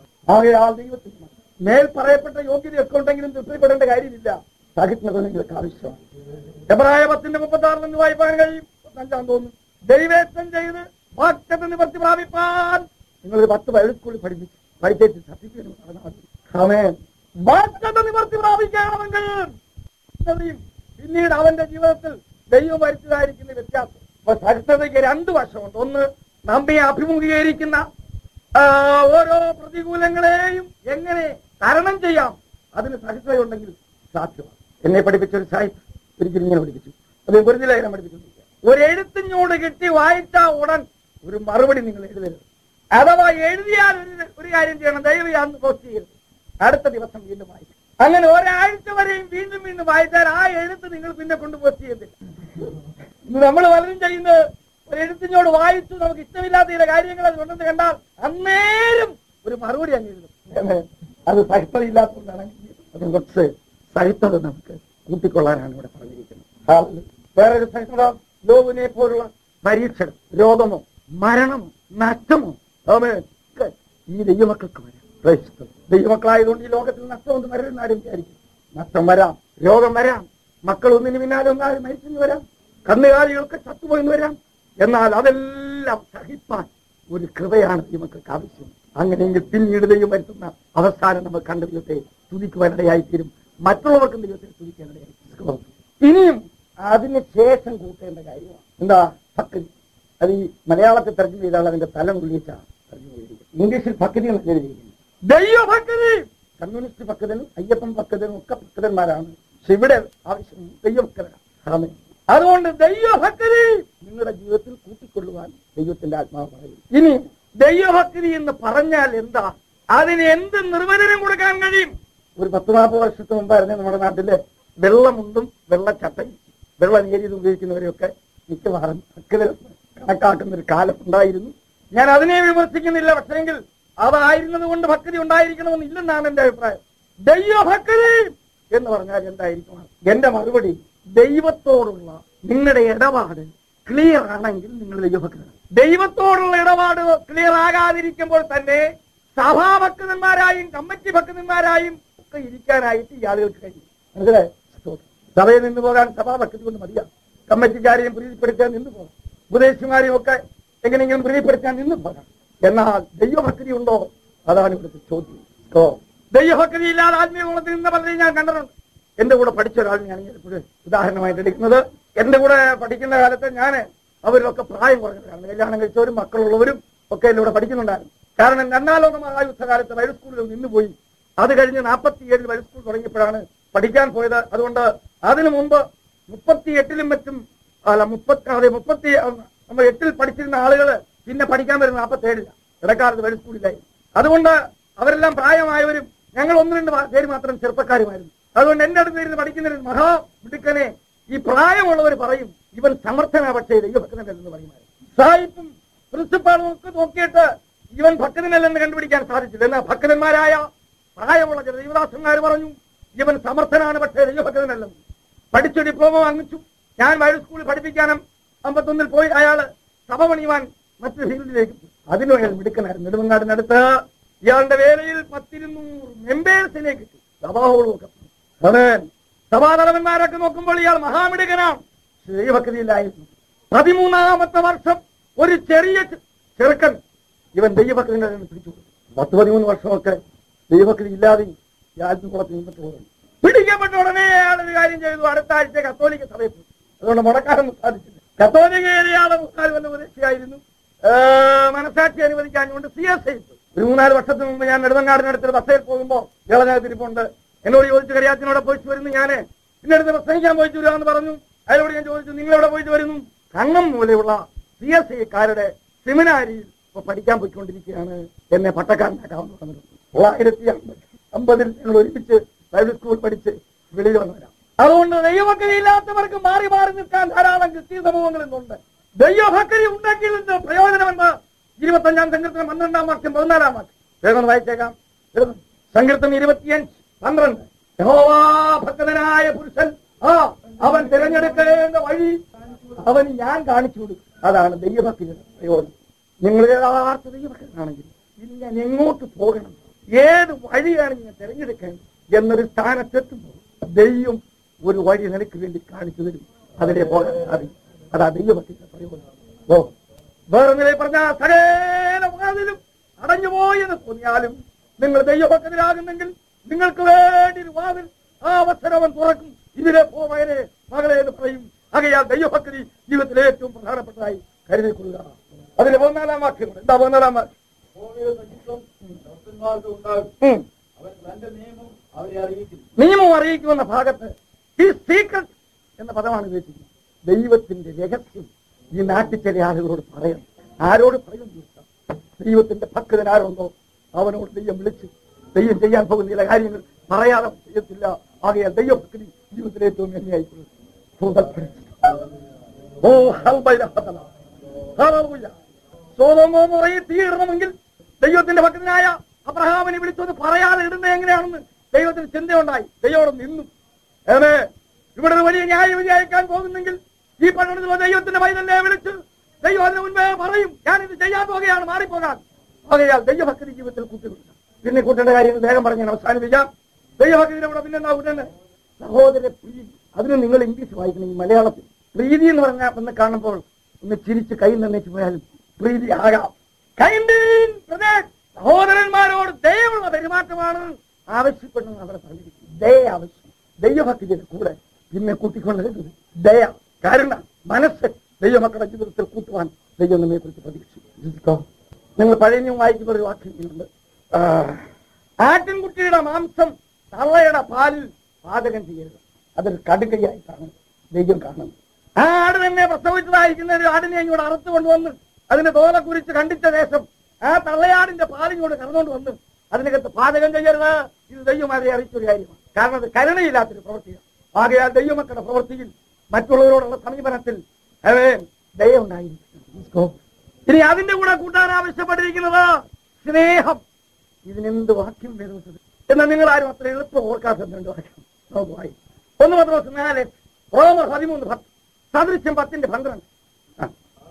ആകയാൽ ദൈവത്തിന് മേൽ പറയപ്പെട്ട യോഗ്യതയൊക്കെ ഉണ്ടെങ്കിലും തൃപ്തിപ്പെടേണ്ട കാര്യമില്ല സഹിഷ്ണുത നിങ്ങൾക്ക് ആവശ്യമാണ് എബ്രായ പത്തിന്റെ മുപ്പത്തി ആറിൽ നിന്ന് വായിപ്പാൻ കഴിയും അഞ്ചാം തോന്നുന്നു ദൈവേഷ്ടം ചെയ്ത് വാക്യത്തെ നിവർത്തി പ്രാപിപ്പാൻ നിങ്ങൾ പത്ത് ബൈബിൾ സ്കൂളിൽ പഠിപ്പിച്ച് പഠിച്ചേച്ച് സർട്ടിഫിക്കറ്റ് പറഞ്ഞാൽ മതി ആമേൻ. വാക്യത്തെ നിവർത്തി പ്രാപിക്കണമെങ്കിൽ സഹിഷ്ണുതയും പിന്നീട് അവന്റെ ജീവിതത്തിൽ ദൈവം വരുത്തതായിരിക്കുന്ന വ്യത്യാസം അപ്പൊ സഹിഷ്ണുതയ്ക്ക് രണ്ട് വശമുണ്ട് ഒന്ന് നമ്മെ അഭിമുഖീകരിക്കുന്ന ആ, ഓരോ പ്രതികൂലങ്ങളെയും എങ്ങനെ തരണം ചെയ്യാം അതിന് സഹിഷ്ണുതയുണ്ടെങ്കിൽ സാധ്യമാണ് എന്നെ പഠിപ്പിച്ച ഒരു സാഹിബ് ഒരിക്കലും ഇങ്ങനെ പഠിപ്പിച്ചു അത് വെറുതെ ലേഖനം പഠിപ്പിച്ചിട്ടില്ല ഒരു എഴുത്തിനോട് കിട്ടി വായിച്ച ഉടൻ ഒരു മറുപടി നിങ്ങൾ എഴുതരുത് അഥവാ എഴുതിയാൽ ഒരു ഒരു കാര്യം ചെയ്യണം ദയവ് അന്ന് പോസ്റ്റ് ചെയ്യരുത് അടുത്ത ദിവസം വീണ്ടും വായിക്കും അങ്ങനെ ഒരാഴ്ച വരെയും വീണ്ടും വീണ്ടും വായിച്ചാൽ ആ എഴുത്ത് നിങ്ങൾ പിന്നെ കൊണ്ട് പോസ്റ്റ് ചെയ്യത്തില്ല ഇന്ന് നമ്മൾ പലരും ചെയ്യുന്നത് ഒരു എഴുത്തിനോട് വായിച്ചു നമുക്ക് ഇഷ്ടമില്ലാത്ത ചില കാര്യങ്ങൾ അത് കൊണ്ടെന്ന് കണ്ടാൽ അന്നേരം ഒരു മറുപടി അങ്ങ് എഴുതും അത് സഹിഷ്ണതയില്ലാത്തതുകൊണ്ടാണ് അത് കുറച്ച് സഹിഷ്ണത നമുക്ക് കൂട്ടിക്കൊള്ളാനാണ് ഇവിടെ പറഞ്ഞിരിക്കുന്നത് ഹാലലൂയ. വേറൊരു സഹിഷ്ണത ലോകിനെ പോലുള്ള പരീക്ഷകൾ രോഗമോ മരണമോ നഷ്ടമോ ആമേൻ. ഒക്കെ ഈ ദൈവമക്കൾക്ക് വരാം Praise the Lord. ദൈവമക്കളായതുകൊണ്ട് ഈ ലോകത്തിൽ നഷ്ടമൊന്നും വരരുന്ന ആരും വിചാരിക്കും നഷ്ടം വരാം രോഗം വരാം മക്കൾ ഒന്നിന് പിന്നാലെ ഒന്നാലും മരിച്ചെന്ന് വരാം കന്നുകാലികൾക്ക് ചത്തുപോയെന്ന് വരാം എന്നാൽ അതെല്ലാം സഹിപ്പാൻ ഒരു കൃപയാണ് ദൈവമക്കൾക്ക് ആവശ്യം അങ്ങനെയെങ്കിൽ പിന്നീട് ദൈവം വരുത്തുന്ന അവസാനം നമ്മൾ കണ്ട ദൈവത്തെ സ്തുതിക്കുവാനിടയായി തീരും മറ്റുള്ളവർക്കും ദൈവത്തെ സ്തുതിക്കാനിടയായി തീരും. ഇനിയും അതിന് ശേഷം കൂട്ടേണ്ട കാര്യമാണ് എന്താ ഭക്തി അത് ഈ മലയാളത്തിൽ തർജ്ജമ ചെയ്താൽ അതിന്റെ തലം ഉള്ളിച്ചാണ് തർജ്ജമ ചെയ്തിരിക്കുന്നത് ഇംഗ്ലീഷിൽ ഭക്തി എന്ന് എഴുതിയിരിക്കുന്നത് ദൈവഭക്തി കമ്മ്യൂണിസ്റ്റ് ഭക്തനും അയ്യപ്പൻ ഭക്തനും ഒക്കെ ഭക്തന്മാരാണ് പക്ഷെ ഇവിടെ ആവശ്യം ദൈവഭക്തരാണ് ആമേൻ. അതുകൊണ്ട് ദൈവഭക്തി നിങ്ങളുടെ ജീവിതത്തിൽ കൂട്ടിക്കൊള്ളുവാൻ ദൈവത്തിന്റെ ആത്മാവ് പറയും ഇനി ദൈവഭക്തി എന്ന് പറഞ്ഞാൽ എന്താ അതിന് എന്ത് നിർവചനം കൊടുക്കാൻ കഴിയും ഒരു പത്ത് നാൽപ്പത് വർഷത്തിന് മുമ്പായിരുന്നു നമ്മുടെ നാട്ടില് വെള്ളമുണ്ടും വെള്ളച്ചട്ടയും വെള്ള നേരിയത് ഉപയോഗിക്കുന്നവരെയൊക്കെ മിക്കവാറും ഭക്തർ കണക്കാക്കുന്ന ഒരു കാലം ഉണ്ടായിരുന്നു ഞാൻ അതിനെ വിമർശിക്കുന്നില്ല പക്ഷേങ്കിൽ അതായിരുന്നത് കൊണ്ട് ഭക്തി ഉണ്ടായിരിക്കണമെന്നില്ലെന്നാണ് എന്റെ അഭിപ്രായം ദൈവഭക്തി എന്ന് പറഞ്ഞാൽ എന്തായിരിക്കണം എന്റെ മറുപടി ദൈവത്തോടുള്ള നിങ്ങളുടെ ഇടപാട് ക്ലിയർ ആണെങ്കിൽ നിങ്ങൾ ദൈവഭക്തരാണ് ദൈവത്തോടുള്ള ഇടപാട് ക്ലിയർ ആകാതിരിക്കുമ്പോൾ തന്നെ സഭാഭക്തന്മാരായും കമ്മിറ്റി ഭക്തന്മാരായും ഒക്കെ ഇരിക്കാനായിട്ട് ഈ ആളുകൾക്ക് കഴിയും മനസ്സിലായോ സ്തോത്രം. സഭയിൽ നിന്ന് പോകാൻ സഭാഭക്തി കൊണ്ട് മതിയാ കമ്മിറ്റിക്കാരെയും പ്രീതിപ്പെടുത്താൻ നിന്ന് പോകാം ഉപദേശിമാരെയും ഒക്കെ എങ്ങനെയെങ്കിലും പ്രീതിപ്പെടുത്താൻ നിന്ന് പോകാം എന്നാൽ ദൈവഭക്തി ഉണ്ടോ അതാണ് ഇവിടുത്തെ ചോദ്യം ഓ ദൈവഭക്തി ഇല്ലാതെ ആത്മീയകുളത്തിൽ നിന്ന് പലരെയും ഞാൻ കണ്ടിട്ടുണ്ട് എന്റെ കൂടെ പഠിച്ച ഒരാളിനെയാണ് ഞാൻ ഇപ്പോഴും ഉദാഹരണമായിട്ട് എടുക്കുന്നത് എന്റെ കൂടെ പഠിക്കുന്ന കാലത്ത് ഞാൻ അവരിലൊക്കെ പ്രായം കുറഞ്ഞവരാണ് കല്യാണം കഴിച്ചവരും മക്കളുള്ളവരും ഒക്കെ എന്റെ കൂടെ പഠിക്കുന്നുണ്ടായിരുന്നു കാരണം രണ്ടാം ലോക മഹായുദ്ധകാലത്ത് വൈൽ സ്കൂളിൽ നിന്നുപോയി അത് കഴിഞ്ഞ് നാൽപ്പത്തിയേഴിൽ വൈൽ സ്കൂൾ തുടങ്ങിയപ്പോഴാണ് പഠിക്കാൻ പോയത് അതുകൊണ്ട് അതിനു മുമ്പ് മുപ്പത്തി എട്ടിലും മറ്റും അല്ല മുപ്പത്തി അതെ മുപ്പത്തി നമ്മൾ എട്ടിൽ പഠിച്ചിരുന്ന ആളുകൾ പിന്നെ പഠിക്കാൻ വരുന്ന നാൽപ്പത്തി ഏഴില്ല ഇടക്കാലത്ത് വൈൽ സ്കൂളിലായി അതുകൊണ്ട് അവരെല്ലാം പ്രായമായവരും ഞങ്ങൾ ഒന്ന് രണ്ട് മാ- പേര് മാത്രം ചെറുപ്പക്കാരുമായിരുന്നു അതുകൊണ്ട് എന്റെ അടുത്ത് ഇരുന്ന് പഠിക്കുന്ന ഒരു മഹാമിടുക്കനെ ഈ പ്രായമുള്ളവർ പറയും ഇവൻ സമർത്ഥന പക്ഷേ ദൈവഭക്തനല്ലെന്ന് പറയുമായിരുന്നു സായിപ്പും പ്രിൻസിപ്പാളും ഒക്കെ നോക്കിയിട്ട് ഇവൻ ഭക്തനല്ലെന്ന് കണ്ടുപിടിക്കാൻ സാധിച്ചില്ല എന്നാൽ ഭക്തന്മാരായ പ്രായമുള്ള ചില ദൈവദാസന്മാർ പറഞ്ഞു ഇവൻ സമർത്ഥനാണ് പക്ഷേ ദൈവഭക്തനല്ലെന്ന് പഠിച്ചു ഡിപ്ലോമ വാങ്ങിച്ചു ഞാൻ വയൽ സ്കൂളിൽ പഠിപ്പിക്കാനും അമ്പത്തൊന്നിൽ പോയി അയാള് സഭ പണിയുവാൻ മറ്റൊരു ഫീൽഡിലേക്ക് പോയി അതിനും അയാൾ മിടുക്കനായിരുന്നു നെടുമങ്ങാടിനടുത്ത് ഇയാളുടെ വേലയിൽ പത്തിരുന്നൂറ് മെമ്പേഴ്സിനെ കിട്ടി സഭാഹോളും ഒക്കെ അതെ സഭാതലവന്മാരൊക്കെ നോക്കുമ്പോൾ ഇയാൾ മഹാമിടുക്കനാണ് ദൈവഭക്തിയിലായിരുന്നു പതിമൂന്നാമത്തെ വർഷം ഒരു ചെറിയ ചെ- ചെറുക്കൻ ഇവൻ ദൈവഭക്തിയിൽ നിന്ന് പിടിച്ചു കൊടുത്തു. പത്ത് പതിമൂന്ന് വർഷമൊക്കെ ദൈവഭക്തി ഇല്ലാതെ യാജ്ഞകുളത്തിൽ നിന്നിട്ട് പോകുന്നു പിടിക്കപ്പെട്ട ഉടനെ അയാൾ ഒരു കാര്യം ചെയ്തു അടുത്ത ആഴ്ച കത്തോലിക്ക സഭയിൽ പോയി അതുകൊണ്ട് മുടക്കാനൊന്നും സാധിച്ചില്ല കത്തോലിക്ക ഏരിയയുടെ മുക്കാൽ വല്ല ഉപദേശിയായിരുന്നു ഏ, മനസാക്ഷി അനുവദിക്കാഞ്ഞുകൊണ്ട് സി എസ് ഐ ഒരു മൂന്നാല് വർഷത്തിന് മുമ്പ് ഞാൻ നെടുമങ്ങാടിനടുത്ത് ബസ്സേൽ പോകുമ്പോൾ ഇളഞ്ഞതിരിപ്പുണ്ട് എന്നോട് ചോദിച്ചു കരിയാത്തിനോടെ പോയിട്ട് വരുന്നു ഞാന് പിന്നെ അടുത്ത് പ്രസംഗിക്കാൻ പോയിട്ട് വരാമെന്ന് പറഞ്ഞു അയാളോട് ഞാൻ ചോദിച്ചു നിങ്ങൾ എവിടെ പോയിട്ട് വരുന്നു കണ്ണം മൂലയുള്ള സി എസ് ഐക്കാരുടെ സെമിനാരിയിൽ ഇപ്പൊ പഠിക്കാൻ പോയിക്കൊണ്ടിരിക്കുകയാണ് എന്നെ പട്ടക്കാരനാക്കാമെന്ന് പറഞ്ഞു തൊള്ളായിരത്തി അമ്പത് അമ്പതിൽ ഞങ്ങൾ ഒരുമിച്ച് ബൈബിൾ സ്കൂൾ പഠിച്ച് വെളിയിൽ വന്നവരാണ് അതുകൊണ്ട് ദൈവഭക്തി ഇല്ലാത്തവർക്ക് മാറി മാറി നിൽക്കാൻ ധാരാളം ക്രിസ്തീയ സമൂഹങ്ങൾ ഇന്നുണ്ട് ദൈവഭക്തി ഉണ്ടെങ്കിൽ എന്ത് പ്രയോജനമെന്ന് ഇരുപത്തഞ്ചാം സങ്കീർത്തനം പന്ത്രണ്ടാം വാക്യം പതിനാലാം വാക്യം വേഗം വായിച്ചേക്കാം എഴുതും. സങ്കീർത്തനം ഇരുപത്തിയഞ്ച് പന്ത്രണ്ട് യഹോവാ ഭക്തനായ പുരുഷൻ ആ അവൻ തിരഞ്ഞെടുക്കേണ്ട വഴി അവന് ഞാൻ കാണിച്ചു കൊടുക്കും അതാണ് ദൈവഭക്തിയുടെ പ്രയോജനം നിങ്ങൾ യഥാർത്ഥ ദൈവഭക്തനാണെങ്കിൽ ഇനി ഞാൻ എങ്ങോട്ട് പോകണം ഏത് വഴിയാണ് ഞാൻ തിരഞ്ഞെടുക്കേണ്ടത് എന്നൊരു സ്ഥാനത്തെത്തുമ്പോൾ ദൈവം ഒരു വഴി നിനക്ക് വേണ്ടി കാണിച്ചു തരും അതിലെ പോകാൻ സാധിക്കും അതാ ദൈവഭക്തിയുടെ പ്രയോജനം ഓ വേറെ നിലയിൽ പറഞ്ഞ സകല വാതിലും അടഞ്ഞുപോയി എന്ന് തോന്നിയാലും നിങ്ങൾ ദൈവഭക്തരാകുന്നെങ്കിൽ നിങ്ങൾക്ക് വേണ്ടി ഒരു വാതിൽ ആ അവസരം അവൻ തുറക്കും ഇതിലെ പോ മകനെ മകളെ എന്ന് പറയും ആകയാൽ ദൈവഭക്തി ജീവിതത്തിലെ ഏറ്റവും പ്രധാനപ്പെട്ടതായി കരുതിക്കൊള്ളുക അതിലെ പതിനാലാം വാക്യം എന്താ പതിനാലാം വാക്യം ഭൂമിയുടെ നക്ഷത്രം ഭക്തന്മാർക്ക് ഉണ്ടാകും ഉം. അവൻ തന്റെ നിയമം അവരെ അറിയിക്കുന്നു നിയമം അറിയിക്കുന്ന ഭാഗത്ത് ഈ സീക്രട്ട് എന്ന പദമാണ് ഉപയോഗിച്ചിരിക്കുന്നത് ദൈവത്തിന്റെ രഹസ്യം ഈ നാട്ടിൽ ചില ആളുകളോട് പറയണം ആരോട് പറയും ചോദിച്ചാൽ ദൈവത്തിന്റെ ഭക്തൻ ആരുണ്ടോ അവനോട് ദൈവം വിളിച്ച് ദൈവം ചെയ്യാൻ പോകുന്ന ചില കാര്യങ്ങൾ പറയാതെ ചെയ്യത്തില്ല ആകയാൽ ദൈവഭക്തി ജീവിതത്തിലെ ഏറ്റവും മേന്മയായിക്കൊള്ളും ഓ ഹൽബൈരഹതല. ഹല്ലേലൂയ. സോതോമോ മുറയിൽ തീയിടണമെങ്കിൽ ദൈവത്തിന്റെ ഭക്തനായ അബ്രഹാമിനെ വിളിച്ചൊന്ന് പറയാതെ ഇടുന്നത് എങ്ങനെയാണെന്ന് ദൈവത്തിന് ചിന്തയുണ്ടായി ദൈവം നിന്നു ഏമേ ഇവിടെ ഒരു വലിയ ന്യായവിധി അയക്കാൻ പോകുന്നെങ്കിൽ ഈ പട്ടണത്തിലെ ദൈവത്തിന്റെ പൈതലിനെ വിളിച്ച് ദൈവം അതിന് മുൻപേ പറയും ഞാനിത് ചെയ്യാൻ പോകുകയാണ് മാറിപ്പോകാൻ ആകയാൽ ദൈവഭക്തി ജീവിതത്തിൽ കൂട്ടിക്കൊടുക്കാം പിന്നെ കൂട്ടേണ്ട കാര്യങ്ങൾ വേഗം പറഞ്ഞ് ഞാൻ അവസാനിപ്പിക്കാം ദൈവഭക്തിയുടെ കൂടെ പിന്നെ എന്താ കൂട്ടേണ്ടത് സഹോദര പ്രീതി അതിന് നിങ്ങൾ ഇംഗ്ലീഷ് വായിക്കണം ഈ മലയാളത്തിൽ പ്രീതി എന്ന് പറഞ്ഞാൽ ഒന്ന് കാണുമ്പോൾ ഒന്ന് ചിരിച്ച് കൈ നന്നേച്ച് പോയാലും പ്രീതി ആകാം കൈൻഡീൻ പ്രദേശ് സഹോദരന്മാരോട് ദയവുള്ള പെരുമാറ്റമാണ് ആവശ്യപ്പെടുന്നത് അവിടെ പറഞ്ഞിരിക്കുന്നത് ദയ ആവശ്യം ദൈവഭക്തിയുടെ കൂടെ പിന്നെ കൂട്ടിക്കൊണ്ടത് ദയ കരുണ മനസ്സ് ദൈവമക്കളുടെ ജീവിതത്തിൽ കൂട്ടുവാൻ ദൈവം നമ്മെ കുറിച്ച് പ്രതീക്ഷിക്കും നിങ്ങൾ പഴയ നിയമം വായിക്കുന്ന ഒരു വാക്യമുണ്ട് ആട്ടിൻകുട്ടിയുടെ മാംസം തള്ളയുടെ പാലിൽ പാചകം ചെയ്യരുത് അതൊരു കടുകയായിട്ടാണ് ദൈവം കാണുന്നത് ആ ആട് തന്നെ പ്രസവിച്ചതായിരിക്കുന്ന ഒരു ആടിനെ ഇങ്ങോട്ട് അറുത്ത് കൊണ്ടുവന്ന് അതിന്റെ തോല കുറിച്ച് കണ്ടിച്ച ശേഷം ആ തള്ളയാടിന്റെ പാലിങ്ങോട്ട് കറന്നുകൊണ്ട് വന്ന് അതിനകത്ത് പാചകം ചെയ്യരുത് ഇത് ദൈവമാരെ അറിയിച്ചൊരു കാര്യമാണ് കാരണം അത് കരുണയില്ലാത്തൊരു പ്രവൃത്തിയാണ് ആകയാൽ ദൈവമക്കളുടെ പ്രവൃത്തിയിൽ മറ്റുള്ളവരോടുള്ള സമീപനത്തിൽ അവേ ദയ ഉണ്ടായിരിക്കും ഇനി അതിന്റെ കൂടെ കൂട്ടാൻ ആവശ്യപ്പെട്ടിരിക്കുന്നത് സ്നേഹം ഇതിനെന്ത് വാക്യം വരുന്നത് എന്നാൽ നിങ്ങൾ ആരും അത്ര എളുപ്പം ഓർക്കാത്ത രണ്ട് വാക്യം നമുക്ക് വായി ഒന്ന് പത്ത് നാല് റോമർ പതിമൂന്ന് പത്ത് സദൃശ്യം പത്തിന്റെ പന്ത്രണ്ട് ആ.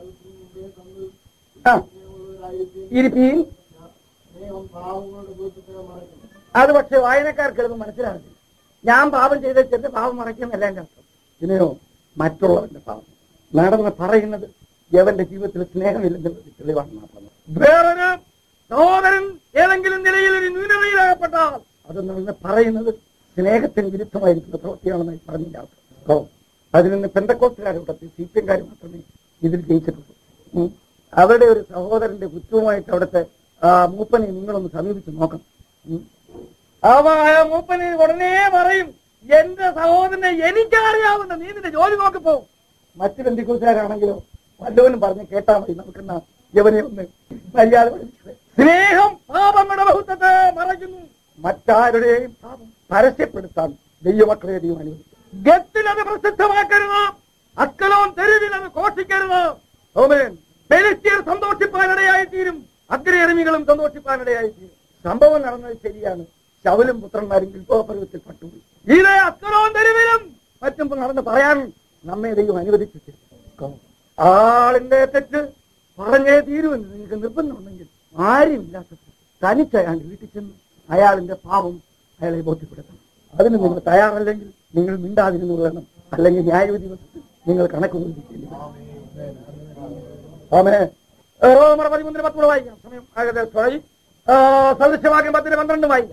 ആ ഇരിപ്പീൻ നിയമം പാവങ്ങളുടെ ദൂരത്തിന് മറയ്ക്കുന്നു അത് പക്ഷെ വായനക്കാർക്ക് എളുപ്പം മനസ്സിലാകത്തില്ല ഞാൻ പാപം ചെയ്ത ചെന്ന് പാപം മറയ്ക്കുന്നല്ല എന്റെ അർത്ഥം പിന്നെയോ മറ്റുള്ളവന്റെ പാപം നടന്ന് പറയുന്നത് യവന്റെ ജീവിതത്തിൽ സ്നേഹമില്ലെന്നുള്ളത് തെളിവാണ് മാത്രം വേറൊരു സഹോദരൻ ഏതെങ്കിലും നിലയിൽ ഒരു ന്യൂനതയിലാകപ്പെട്ടാൽ അത് നിന്ന് പറയുന്നത് സ്നേഹത്തിന് വിരുദ്ധമായിരിക്കുന്ന പ്രവൃത്തിയാണെന്ന് പറഞ്ഞില്ല അപ്പോ അതിൽ നിന്ന് പെന്തക്കോസ്റ്റുകാരോടത്തി സി പി എംകാർ മാത്രമേ ഇതിൽ ജയിച്ചിട്ടുള്ളൂ ഉം. അവരുടെ ഒരു സഹോദരന്റെ കുറ്റവുമായിട്ട് അവിടുത്തെ ആ മൂപ്പനെ നിങ്ങളൊന്ന് സമീപിച്ച് നോക്കണം ഉം. അവ ആ മൂപ്പന് ഉടനെ പറയും എന്റെ സഹോദരനെ എനിക്കറിയാവുന്ന നീ നിന്റെ ജോലി നോക്കി പോകും മറ്റു ബന്ധുക്കൂട്ടുകാരാണെങ്കിലോ വല്ലവനും പറഞ്ഞ് കേട്ടാ മതി നമുക്കെന്നാ യവനെ ഒന്ന് മര്യാദ പഠിച്ചത് സ്നേഹം പാപങ്ങളുടെ ബഹുത്വത്തെ മറയ്ക്കുന്നു മറ്റാരുടെയും പാപം പരസ്യപ്പെടുത്താൻ ദൈവമക്കളെ ദൈവം അനുവദിക്കും ഗത്തിൽ അത് പ്രസിദ്ധമാക്കരുത് അക്കലോൻ തെരുവിൽ അത് ഘോഷിക്കരുത് ഓമേൻ ഫെലിസ്തീർ സന്തോഷിപ്പാനിടയായി തീരും അഗ്രേമികളും സന്തോഷിപ്പാനിടയായി തീരും സംഭവം നടന്നത് ശരിയാണ് ശവലും പുത്രന്മാരും ഗിൽബോപർവത്തിൽ പട്ടുപോയി ഇത് അക്കലോൻ തെരുവിലും മറ്റും നടന്ന് പറയാൻ നമ്മെ ദൈവം അനുവദിച്ചിട്ടില്ല ആളിന്റെ തെറ്റ് പറഞ്ഞേ തീരുമെന്ന് നിങ്ങൾക്ക് നിർബന്ധമുണ്ടെങ്കിൽ ആരുമില്ലാത്ത തനിച്ച് അയാൾ വീട്ടിൽ ചെന്ന് അയാളിന്റെ പാപം അയാളെ ബോധ്യപ്പെടുത്തണം അതിന് നിങ്ങൾ തയ്യാറല്ലെങ്കിൽ നിങ്ങൾ മിണ്ടാതിരുന്നു വേണം അല്ലെങ്കിൽ ന്യായവിധി വസ്തു നിങ്ങൾ കണക്ക് കൊണ്ടിരിക്കേണ്ടി ആമേ റോമർ പതിമൂന്നിന് പത്തോട് വായിക്കാം സമയം ആകെ സദൃശ്യവാക്യം പത്തിന് പന്ത്രണ്ട് വായിക്കാം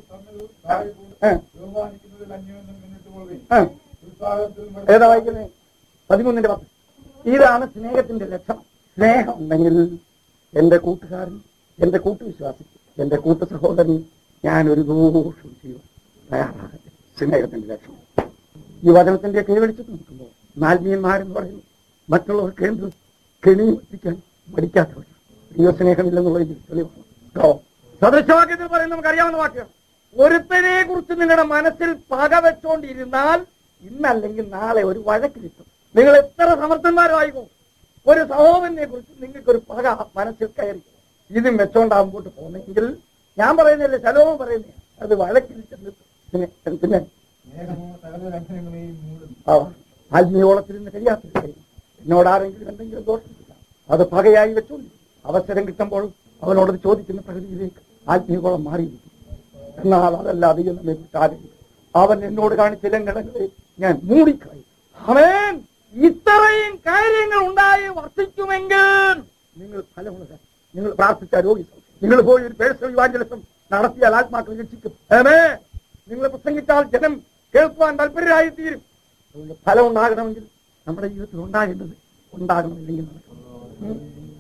ഏ, ബഹുമാനിക്കുന്നതിൽ അന്യോന്യം മുന്നിട്ട് പോവുകയും ഏ. ഉത്സാഹത്തിൽ ഏതാ വായിക്കുന്നത് പതിമൂന്നിന്റെ പത്ത് ഇതാണ് സ്നേഹത്തിന്റെ ലക്ഷണം സ്നേഹം ഉണ്ടെങ്കിൽ എന്റെ കൂട്ടുകാരൻ എന്റെ കൂട്ടുവിശ്വാസി എന്റെ കൂട്ടു സഹോദരൻ ഞാൻ ഒരു ദോഷവും ചെയ്യുവാൻ തയ്യാറാകട്ടെ സ്നേഹത്തിന്റെ ലക്ഷണം ഈ വചനത്തിന്റെ കൈവടിച്ച് നോക്കുമ്പോൾ നാൽമീയന്മാരെന്ന് പറയുന്നു മറ്റുള്ളവർക്ക് എന്ത് കെണിയും എത്തിക്കാൻ മടിക്കാത്തവർ ദൈവസ്നേഹമില്ലെന്നുള്ളതിൽ തെളിവാണ് കേട്ടോ? സദൃശവാക്യത്തിൽ പറയുന്നത് നമുക്കറിയാവുന്ന വാക്യം ഒരുത്തനെ കുറിച്ച് നിങ്ങളുടെ മനസ്സിൽ പക വെച്ചോണ്ടിരുന്നാൽ ഇന്നല്ലെങ്കിൽ നാളെ ഒരു വഴക്ക് കിട്ടും നിങ്ങൾ എത്ര സമർത്ഥന്മാരായിക്കോ ഒരു സഹോദരനെ കുറിച്ച് നിങ്ങൾക്കൊരു പക മനസ്സിൽ കയറി ഇതും വെച്ചോണ്ടാ മുമ്പോട്ട് പോകുന്നെങ്കിൽ ഞാൻ പറയുന്നില്ല ശലോമം പറയുന്നേ അത് വഴക്കിൽ ചെന്ന് പിന്നെ പിന്നെ സ്നേഹമോ സകല ലംഘനങ്ങളെയും മൂടുന്നു ആ ആത്മീയോളത്തിൽ നിന്ന് കഴിയാത്തൊരു കാര്യം എന്നോട് ആരെങ്കിലും എന്തെങ്കിലും ദോഷമില്ല അത് പകയായി വെച്ചോളൂ അവസരം കിട്ടുമ്പോൾ അവനോടത് ചോദിക്കുന്ന പ്രകൃതിയിലേക്ക് ആത്മീയകോളം മാറിയിരിക്കും എന്നാൽ അതല്ല അധികം നമ്മെ കുറിച്ച് ആരെങ്കിലും അവൻ എന്നോട് കാണിച്ച ലംഘനങ്ങളെ ഞാൻ മൂടിക്കളയും അവൻ ഇത്രയും കാര്യങ്ങൾ ഉണ്ടായി വർദ്ധിക്കുമെങ്കിൽ നിങ്ങൾ ഫലമുള്ള നിങ്ങൾ പ്രാർത്ഥിച്ച രോഗി നിങ്ങൾ പോയി ഒരു പേഴ്സണൽ ഇവാഞ്ചലിസം നടത്തിയാൽ ആത്മാക്കൾ രക്ഷിക്കും ആമേ നിങ്ങൾ പ്രസംഗിച്ചാൽ ജനം കേൾക്കുവാൻ താല്പര്യരായി തീരും അതുകൊണ്ട് ഫലം ഉണ്ടാകണമെങ്കിൽ നമ്മുടെ ജീവിതത്തിൽ ഉണ്ടാകേണ്ടത് ഉണ്ടാകണമെങ്കിൽ നടക്കണം ഉം.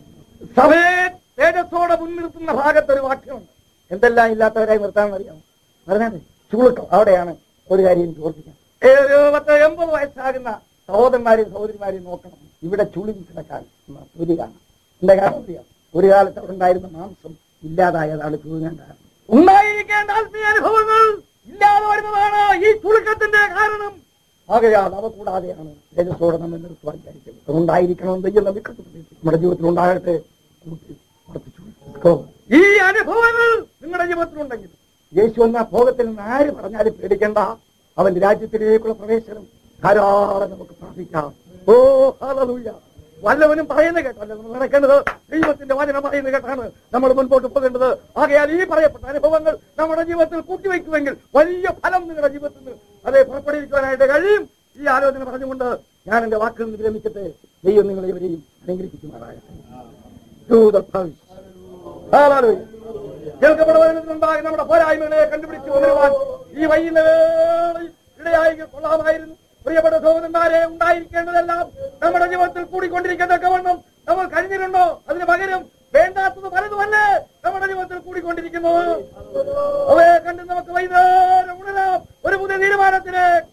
സഭയെ തേജസ്സോടെ മുൻനിർത്തുന്ന ഭാഗത്ത് ഒരു വാക്യമുണ്ട് എന്തെല്ലാം ഇല്ലാത്തവരായി നിർത്താൻ അറിയാമോ പറഞ്ഞാൽ ചൂളക്കം അവിടെയാണ് ഒരു കാര്യം എനിക്ക് ഓർപ്പിക്കാം ഒരു പത്ത് എൺപത് വയസ്സാകുന്ന സഹോദരന്മാരെയും സഹോദരിമാരെയും നോക്കണം ഇവിടെ ചുളി കിടക്കാൻ ഒരു കാണാം എന്റെ കാരണം അറിയാം ഒരു കാലത്ത് അവിടെ ഉണ്ടായിരുന്ന മാംസം ഇല്ലാതായതാണ് ചുളുങ്ങാൻ കാരണം ഉണ്ടായിരിക്കേണ്ട ആത്മീയ അനുഭവങ്ങൾ ഇല്ലാതെ വരുന്നതാണ് ഈ ചുളുക്കത്തിന്റെ കാരണം ആകയാൽ അവ കൂടാതെയാണ് തേജസ്സോടെ നമ്മൾ നിർത്തുവാൻ വിചാരിക്കുന്നത് അതുകൊണ്ടായിരിക്കണം ദൈവം നമുക്ക് കണ്ടുപിടിച്ചു നമ്മുടെ ജീവിതത്തിൽ ഉണ്ടാകട്ടെ കൂട്ടി വർദ്ധിച്ചു ഈ അനുഭവങ്ങൾ നിങ്ങളുടെ ജീവിതത്തിലുണ്ടെങ്കിൽ യേശു എന്ന ഭോഗത്തിൽ നിന്ന് ആര് പറഞ്ഞാലും പേടിക്കേണ്ട അവന്റെ രാജ്യത്തിലേക്കുള്ള പ്രവേശനം ധാരാളം നമുക്ക് പ്രാർത്ഥിക്കാം ഓ ഹല്ലേലൂയ വല്ലവനും പറയുന്നത് കേട്ടല്ല നമ്മൾ നടക്കേണ്ടത് ദൈവത്തിന്റെ വചനം പറയുന്നത് കേട്ടാണ് നമ്മൾ മുൻപോട്ട് പോകേണ്ടത് ആകയാൽ ഈ പറയപ്പെട്ട അനുഭവങ്ങൾ നമ്മുടെ ജീവിതത്തിൽ കൂട്ടിവെക്കുമെങ്കിൽ വലിയ ഫലം നിങ്ങളുടെ ജീവിതത്തിൽ നിന്ന് അതെ പുറപ്പെടുവിക്കുവാനായിട്ട് കഴിയും ഈ ആലോചന പറഞ്ഞുകൊണ്ട് ഞാൻ എന്റെ വാക്കിൽ നിന്ന് വിരമിക്കട്ടെ ദൈവം നിങ്ങളെ ഇവരെയും അനുഗ്രഹിക്കുമാറാകട്ടെ To the pulse. Hallelujah. കേൾക്കപ്പെടുന്നതിനുണ്ടായി നമ്മുടെ പോരായ്മകളെ കണ്ടുപിടിച്ച് ഉണരുവാൻ ഈ വൈകുന്നേരം ഇടയായി കൊള്ളാമായിരുന്നു പ്രിയപ്പെട്ട സഹോദരന്മാരെ ഉണ്ടായിരിക്കേണ്ടതെല്ലാം നമ്മുടെ ജീവിതത്തിൽ കൂടിക്കൊണ്ടിരിക്കത്തക്ക വണ്ണം നമ്മൾ കഴിഞ്ഞിട്ടുണ്ടോ അതിന് പകരം വേണ്ടാത്തത് പലതുമല്ലേ നമ്മുടെ ജീവിതത്തിൽ കൂടിക്കൊണ്ടിരിക്കുന്നത് അവയെ കണ്ട് നമുക്ക് വൈകുന്നേരം ഉണരാം ഒരു പുതിയ തീരുമാനത്തിലേക്ക്